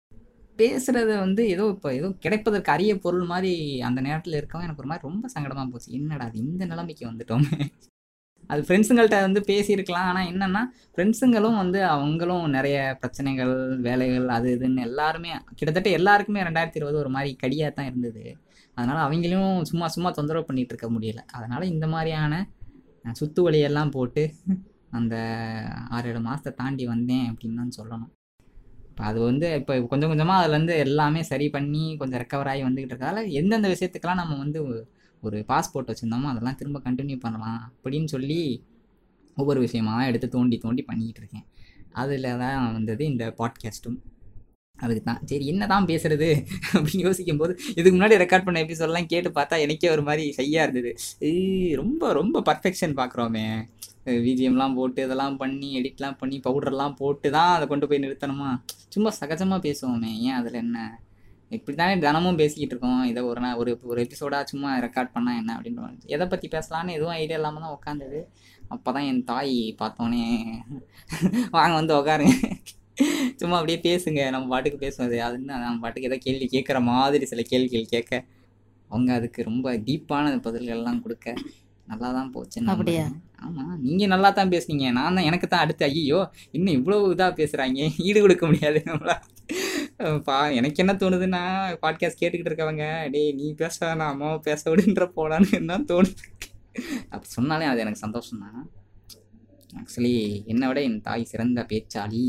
பேசுறது வந்து ஏதோ இப்போ ஏதோ கிடைப்பதற்கு அரிய பொருள் மாதிரி அந்த நேரத்தில் இருக்கவும் எனக்கு ஒரு மாதிரி ரொம்ப சங்கடமாக போச்சு என்னடா அது இந்த நிலைமைக்கு வந்துட்டோமே அது ஃப்ரெண்ட்ஸுங்கள்ட்ட வந்து பேசியிருக்கலாம் ஆனால் என்னென்னா ஃப்ரெண்ட்ஸுங்களும் வந்து அவங்களும் நிறைய பிரச்சனைகள் வேலைகள் அது இதுன்னு எல்லாருமே கிட்டத்தட்ட எல்லாருக்குமே ரெண்டாயிரத்தி இருபது ஒரு மாதிரி கடியாக தான் இருந்தது அதனால் அவங்களையும் சும்மா சும்மா தொந்தரவு பண்ணிகிட்டு இருக்க முடியல அதனால் இந்த மாதிரியான அஹ், சுத்து வழியெல்லாம் போட்டு அந்த ஆறு ஏழு மாதத்தை தாண்டி வந்தேன் அப்படின்னு தான் சொல்லணும் இப்போ அது வந்து இப்போ கொஞ்சம் கொஞ்சமாக அதுலேருந்து எல்லாமே சரி பண்ணி கொஞ்சம் ரெக்கவர் ஆகி வந்துக்கிட்டு இருக்கதால எந்தெந்த விஷயத்துக்கெல்லாம் நம்ம வந்து ஒரு பாஸ்போர்ட் வச்சுருந்தோமோ அதெல்லாம் திரும்ப கண்டினியூ பண்ணலாம் அப்படின்னு சொல்லி ஒவ்வொரு விஷயமா எடுத்து தோண்டி தோண்டி பண்ணிக்கிட்டு இருக்கேன் அதில் தான் வந்தது இந்த பாட்காஸ்ட்டும் அதுக்கு தான் சரி என்ன தான் பேசுறது அப்படின்னு யோசிக்கும் போது இதுக்கு முன்னாடி ரெக்கார்ட் பண்ண எபிசோட்லாம் கேட்டு பார்த்தா எனக்கே ஒரு மாதிரி ஷையாக இருந்தது ஏய், ரொம்ப ரொம்ப பர்ஃபெக்ஷன் பார்க்குறோமே விஜிஎம்லாம் போட்டு இதெல்லாம் பண்ணி எடிட்லாம் பண்ணி பவுடர்லாம் போட்டு தான் அதை கொண்டு போய் நிறுத்தணுமா சும்மா சகஜமாக பேசுவோமே ஏன் அதில் என்ன இப்படி தானே தினமும் பேசிக்கிட்டு இருக்கோம் இதை ஒரு நாள் ஒரு ஒரு எபிசோடாக சும்மா ரெக்கார்ட் பண்ணால் என்ன அப்படின்னு தோணுச்சு. எதை பற்றி பேசலான்னு எதுவும் ஐடியா இல்லாமல் தான் உட்காந்தது அப்போ தான் என் தாய் பார்த்தோன்னே வாங்க வந்து உட்காருங்க சும்மா அப்படியே பேசுங்க நம்ம பாட்டுக்கு பேசுவது அதுன்னு நம்ம பாட்டுக்கு ஏதோ கேள்வி கேட்குற மாதிரி சில கேள்விகள் கேட்க அவங்க அதுக்கு ரொம்ப டீப்பான பதில்கள்லாம் கொடுக்க நல்லா தான் போச்சு அப்படியா? ஆமாம் நீங்கள் நல்லா தான் பேசுனீங்க நான் தான் எனக்கு தான் அடுத்து ஐயோ இன்னும் இவ்வளோ இதாக பேசுகிறாங்க ஈடு கொடுக்க முடியாது நம்மளா பா எனக்கு என்ன தோணுதுன்னா பாட்காஸ்ட் கேட்டுக்கிட்டு இருக்கவங்க டேய் நீ பேச வேணாம் அம்மாவை பேச விடுன்ற போலான்னு தான் தோணுது அப்படி சொன்னாலே அது எனக்கு சந்தோஷம் தான் ஆக்சுவலி என்னை விட என் தாய் சிறந்த பேச்சாளி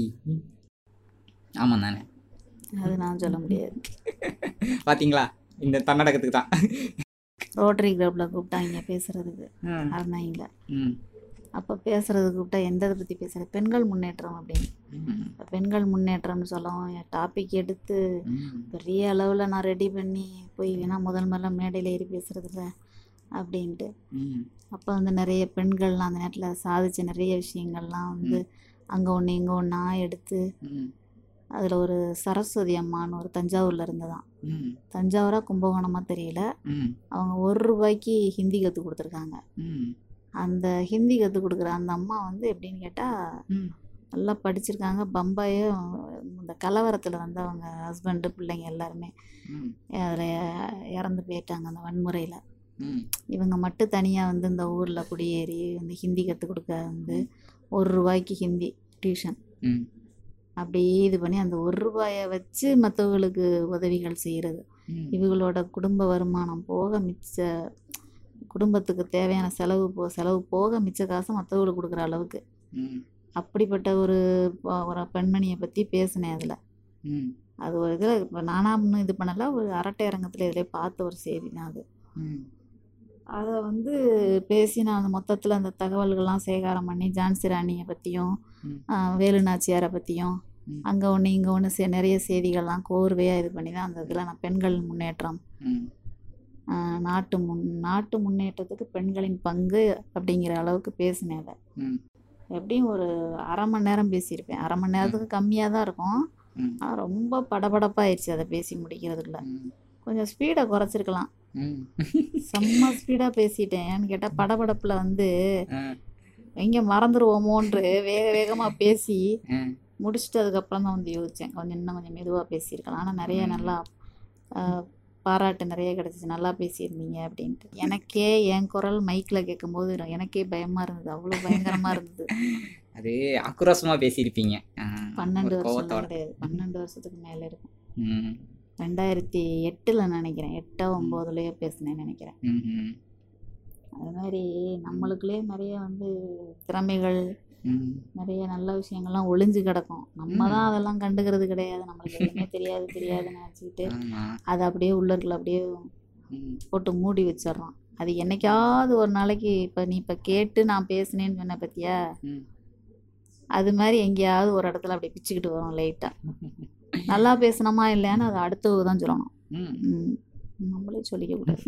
ஆமாம் தானே அது நான் சொல்ல முடியாது பார்த்தீங்களா இந்த தன்னடக்கத்துக்கு தான் ரோட்டரி கிளப்பில் கூப்பிட்டாங்க பேசுகிறதுக்கு ம், அறந்தாங்கள ம், அப்போ பேசுகிறதுக்கு கூப்பிட்டா எந்த இதை பற்றி பேசுகிறது பெண்கள் முன்னேற்றம் அப்படின்னு ம், இப்ப பெண்கள் முன்னேற்றம்னு சொல்லவும் டாபிக் எடுத்து ம், பெரிய அளவில் நான் ரெடி பண்ணி போய் வேணா முதல் முதல்ல மேடையில் ஏறி பேசுகிறதில்ல அப்படின்ட்டு ம், அப்போ வந்து நிறைய பெண்கள்லாம் அந்த நேரத்தில் சாதிச்ச நிறைய விஷயங்கள்லாம் வந்து அங்கே ஒன்று இங்கே ஒன்றா எடுத்து ம், அதில் ஒரு சரஸ்வதி அம்மான்னு ஒரு தஞ்சாவூரில் இருந்ததான் ம், தஞ்சாவூரா கும்பகோணமாக தெரியல ம், அவங்க ஒரு ரூபாய்க்கு ஹிந்தி கற்றுக் கொடுத்துருக்காங்க ம், அந்த ஹிந்தி கற்றுக் கொடுக்குற அந்த அம்மா வந்து எப்படின்னு கேட்டால் ம், நல்லா படிச்சிருக்காங்க பம்பாயும் இந்த கலவரத்தில் வந்து அவங்க ஹஸ்பண்டு பிள்ளைங்க எல்லாருமே ம், அதில் இறந்து போயிட்டாங்க அந்த வன்முறையில் ம், இவங்க மட்டும் தனியாக வந்து இந்த ஊரில் குடியேறி வந்து ஹிந்தி கற்றுக் கொடுக்க வந்து ஒரு ரூபாய்க்கு ஹிந்தி டியூஷன் ம், அப்படியே இது பண்ணி அந்த ஒரு ரூபாயை வச்சு மற்றவங்களுக்கு உதவிகள் செய்கிறது ம், இவங்களோட குடும்ப வருமானம் போக மிச்ச குடும்பத்துக்கு தேவையான செலவு போ செலவு போக மிச்ச காசை மற்றவங்களுக்கு கொடுக்குற அளவுக்கு ம், அப்படிப்பட்ட ஒரு ப- ஒரு பெண்மணியை பற்றி பேசினேன் அதில் ம், அது ஒரு இதில் இப்போ நானாக இன்னும் இது பண்ணல ஒரு அரட்டை அரங்கத்தில் இதில் பார்த்த ஒரு செய்தி தான் அது ம், அதை வந்து பேசி நான் அந்த மொத்தத்தில் அந்த தகவல்கள்லாம் சேகாரம் பண்ணி ஜான்சி ராணியை பற்றியும் ம். வேலு நாச்சியாரை பற்றியும் ம். அங்கே ஒன்று இங்கே ஒன்று சே நிறைய செய்திகள்லாம் கோர்வையாக இது பண்ணி தான் அந்த இதில் நான் பெண்கள் முன்னேற்றம் ம், ஆஹ் நாட்டு முன் நாட்டு முன்னேற்றத்துக்கு பெண்களின் பங்கு அப்படிங்கிற அளவுக்கு பேசினேன் அதை ம், எப்படியும் ஒரு அரை மணி நேரம் பேசியிருப்பேன் அரை மணி நேரத்துக்கு கம்மியாக தான் இருக்கும் ம், ஆனால் ரொம்ப படபடப்பாயிடுச்சு அதை பேசி முடிக்கிறதுக்குள்ள ம், கொஞ்சம் ஸ்பீடை குறைச்சிருக்கலாம் ம். செம்ம ஸ்பீடாக பேசிட்டேன் ஏன்னு கேட்டால் படபடப்பில் வந்து ஆ, எங்கே மறந்துடுவோமோன்று வேக வேகமாக பேசி ஆ, முடிச்சுட்டு அதுக்கப்புறம் தான் வந்து யோசித்தேன் கொஞ்சம் இன்னும் கொஞ்சம் மெதுவாக பேசியிருக்கலாம் ஆனால் நிறைய ம். நல்லா ஆஹ், பாராட்டு நிறைய கிடச்சிச்சு நல்லா பேசியிருந்தீங்க அப்படின்ட்டு எனக்கே என் குரல் மைக்கில் கேட்கும்போது எனக்கே பயமாக இருந்தது அவ்வளோ பயங்கரமாக இருந்தது அது ஆக்ரோஷமா பேசியிருப்பீங்க ஆ, பன்னெண்டு ஒரு வருஷம் கோவத்தோட கிடையாது பன்னெண்டு வருஷத்துக்கு மேலே இருக்கும் ம், ரெண்டாயிரத்தி எட்டில் நினைக்கிறேன் எட்டோ ஒம்போதுலேயோ பேசினேன்னு நினைக்கிறேன் ம், ம், அது மாதிரி நம்மளுக்குள்ளே நிறைய வந்து திறமைகள் ம், நிறைய நல்ல விஷயங்கள்லாம் ஒளிஞ்சு கிடக்கும் நம்ம ம். தான் அதெல்லாம் கண்டுக்கிறது கிடையாது நம்மளுக்கு எதுவுமே தெரியாது தெரியாதுன்னு நினச்சிக்கிட்டு ஆமா அதை அப்படியே உள்ளுக்குள்ள அப்படியே ம், போட்டு மூடி வச்சிடுறோம் அது என்னைக்காவது ஒரு நாளைக்கு இப்போ நீ இப்போ கேட்டு நான் பேசினேன்னு சொன்ன பத்தியா ம். அது மாதிரி எங்கேயாவது ஒரு இடத்துல அப்படியே பிச்சுக்கிட்டு வரும் லைட்டாக நல்லா பேசினோமா இல்லையான்னு அது அடுத்தவங்க தான் சொல்லணும் ம். ம். நம்மளே சொல்லிக்க கூடாது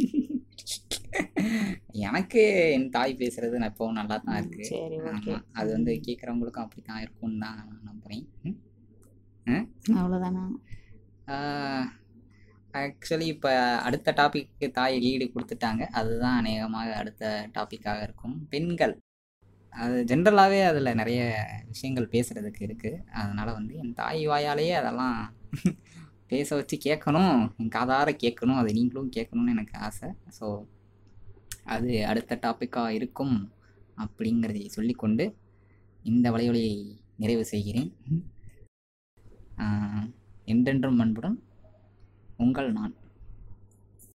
எனக்கு என் தாய் பேசுறது நான் இப்போ நல்லா தான் இருக்கு சரி ஓகே ஆமா அது வந்து கேட்குறவங்களுக்கும் அப்படி தான் இருக்கும்னு தான் நான் நம்புறேன் ம். அவ்வளோதானா ஆக்சுவலி இப்போ அடுத்த டாபிக்கு தாய் லீடு கொடுத்துட்டாங்க அதுதான் அநேகமாக அடுத்த டாப்பிக்காக இருக்கும் பெண்கள் அது ஜென்ரலாகவே அதில் நிறைய விஷயங்கள் பேசுகிறதுக்கு இருக்குது அதனால் வந்து என் தாய் வாயாலேயே அதெல்லாம் பேச வச்சு கேட்கணும் என் காதார கேட்கணும் அதை நீங்களும் கேட்கணும்னு எனக்கு ஆசை ஸோ அது அடுத்த டாப்பிக்காக இருக்கும் அப்படிங்கிறதை சொல்லிக்கொண்டு இந்த வலையொலியை நிறைவு செய்கிறேன் ஆஹ் என்றென்றும் அன்புடன் உங்கள் நான்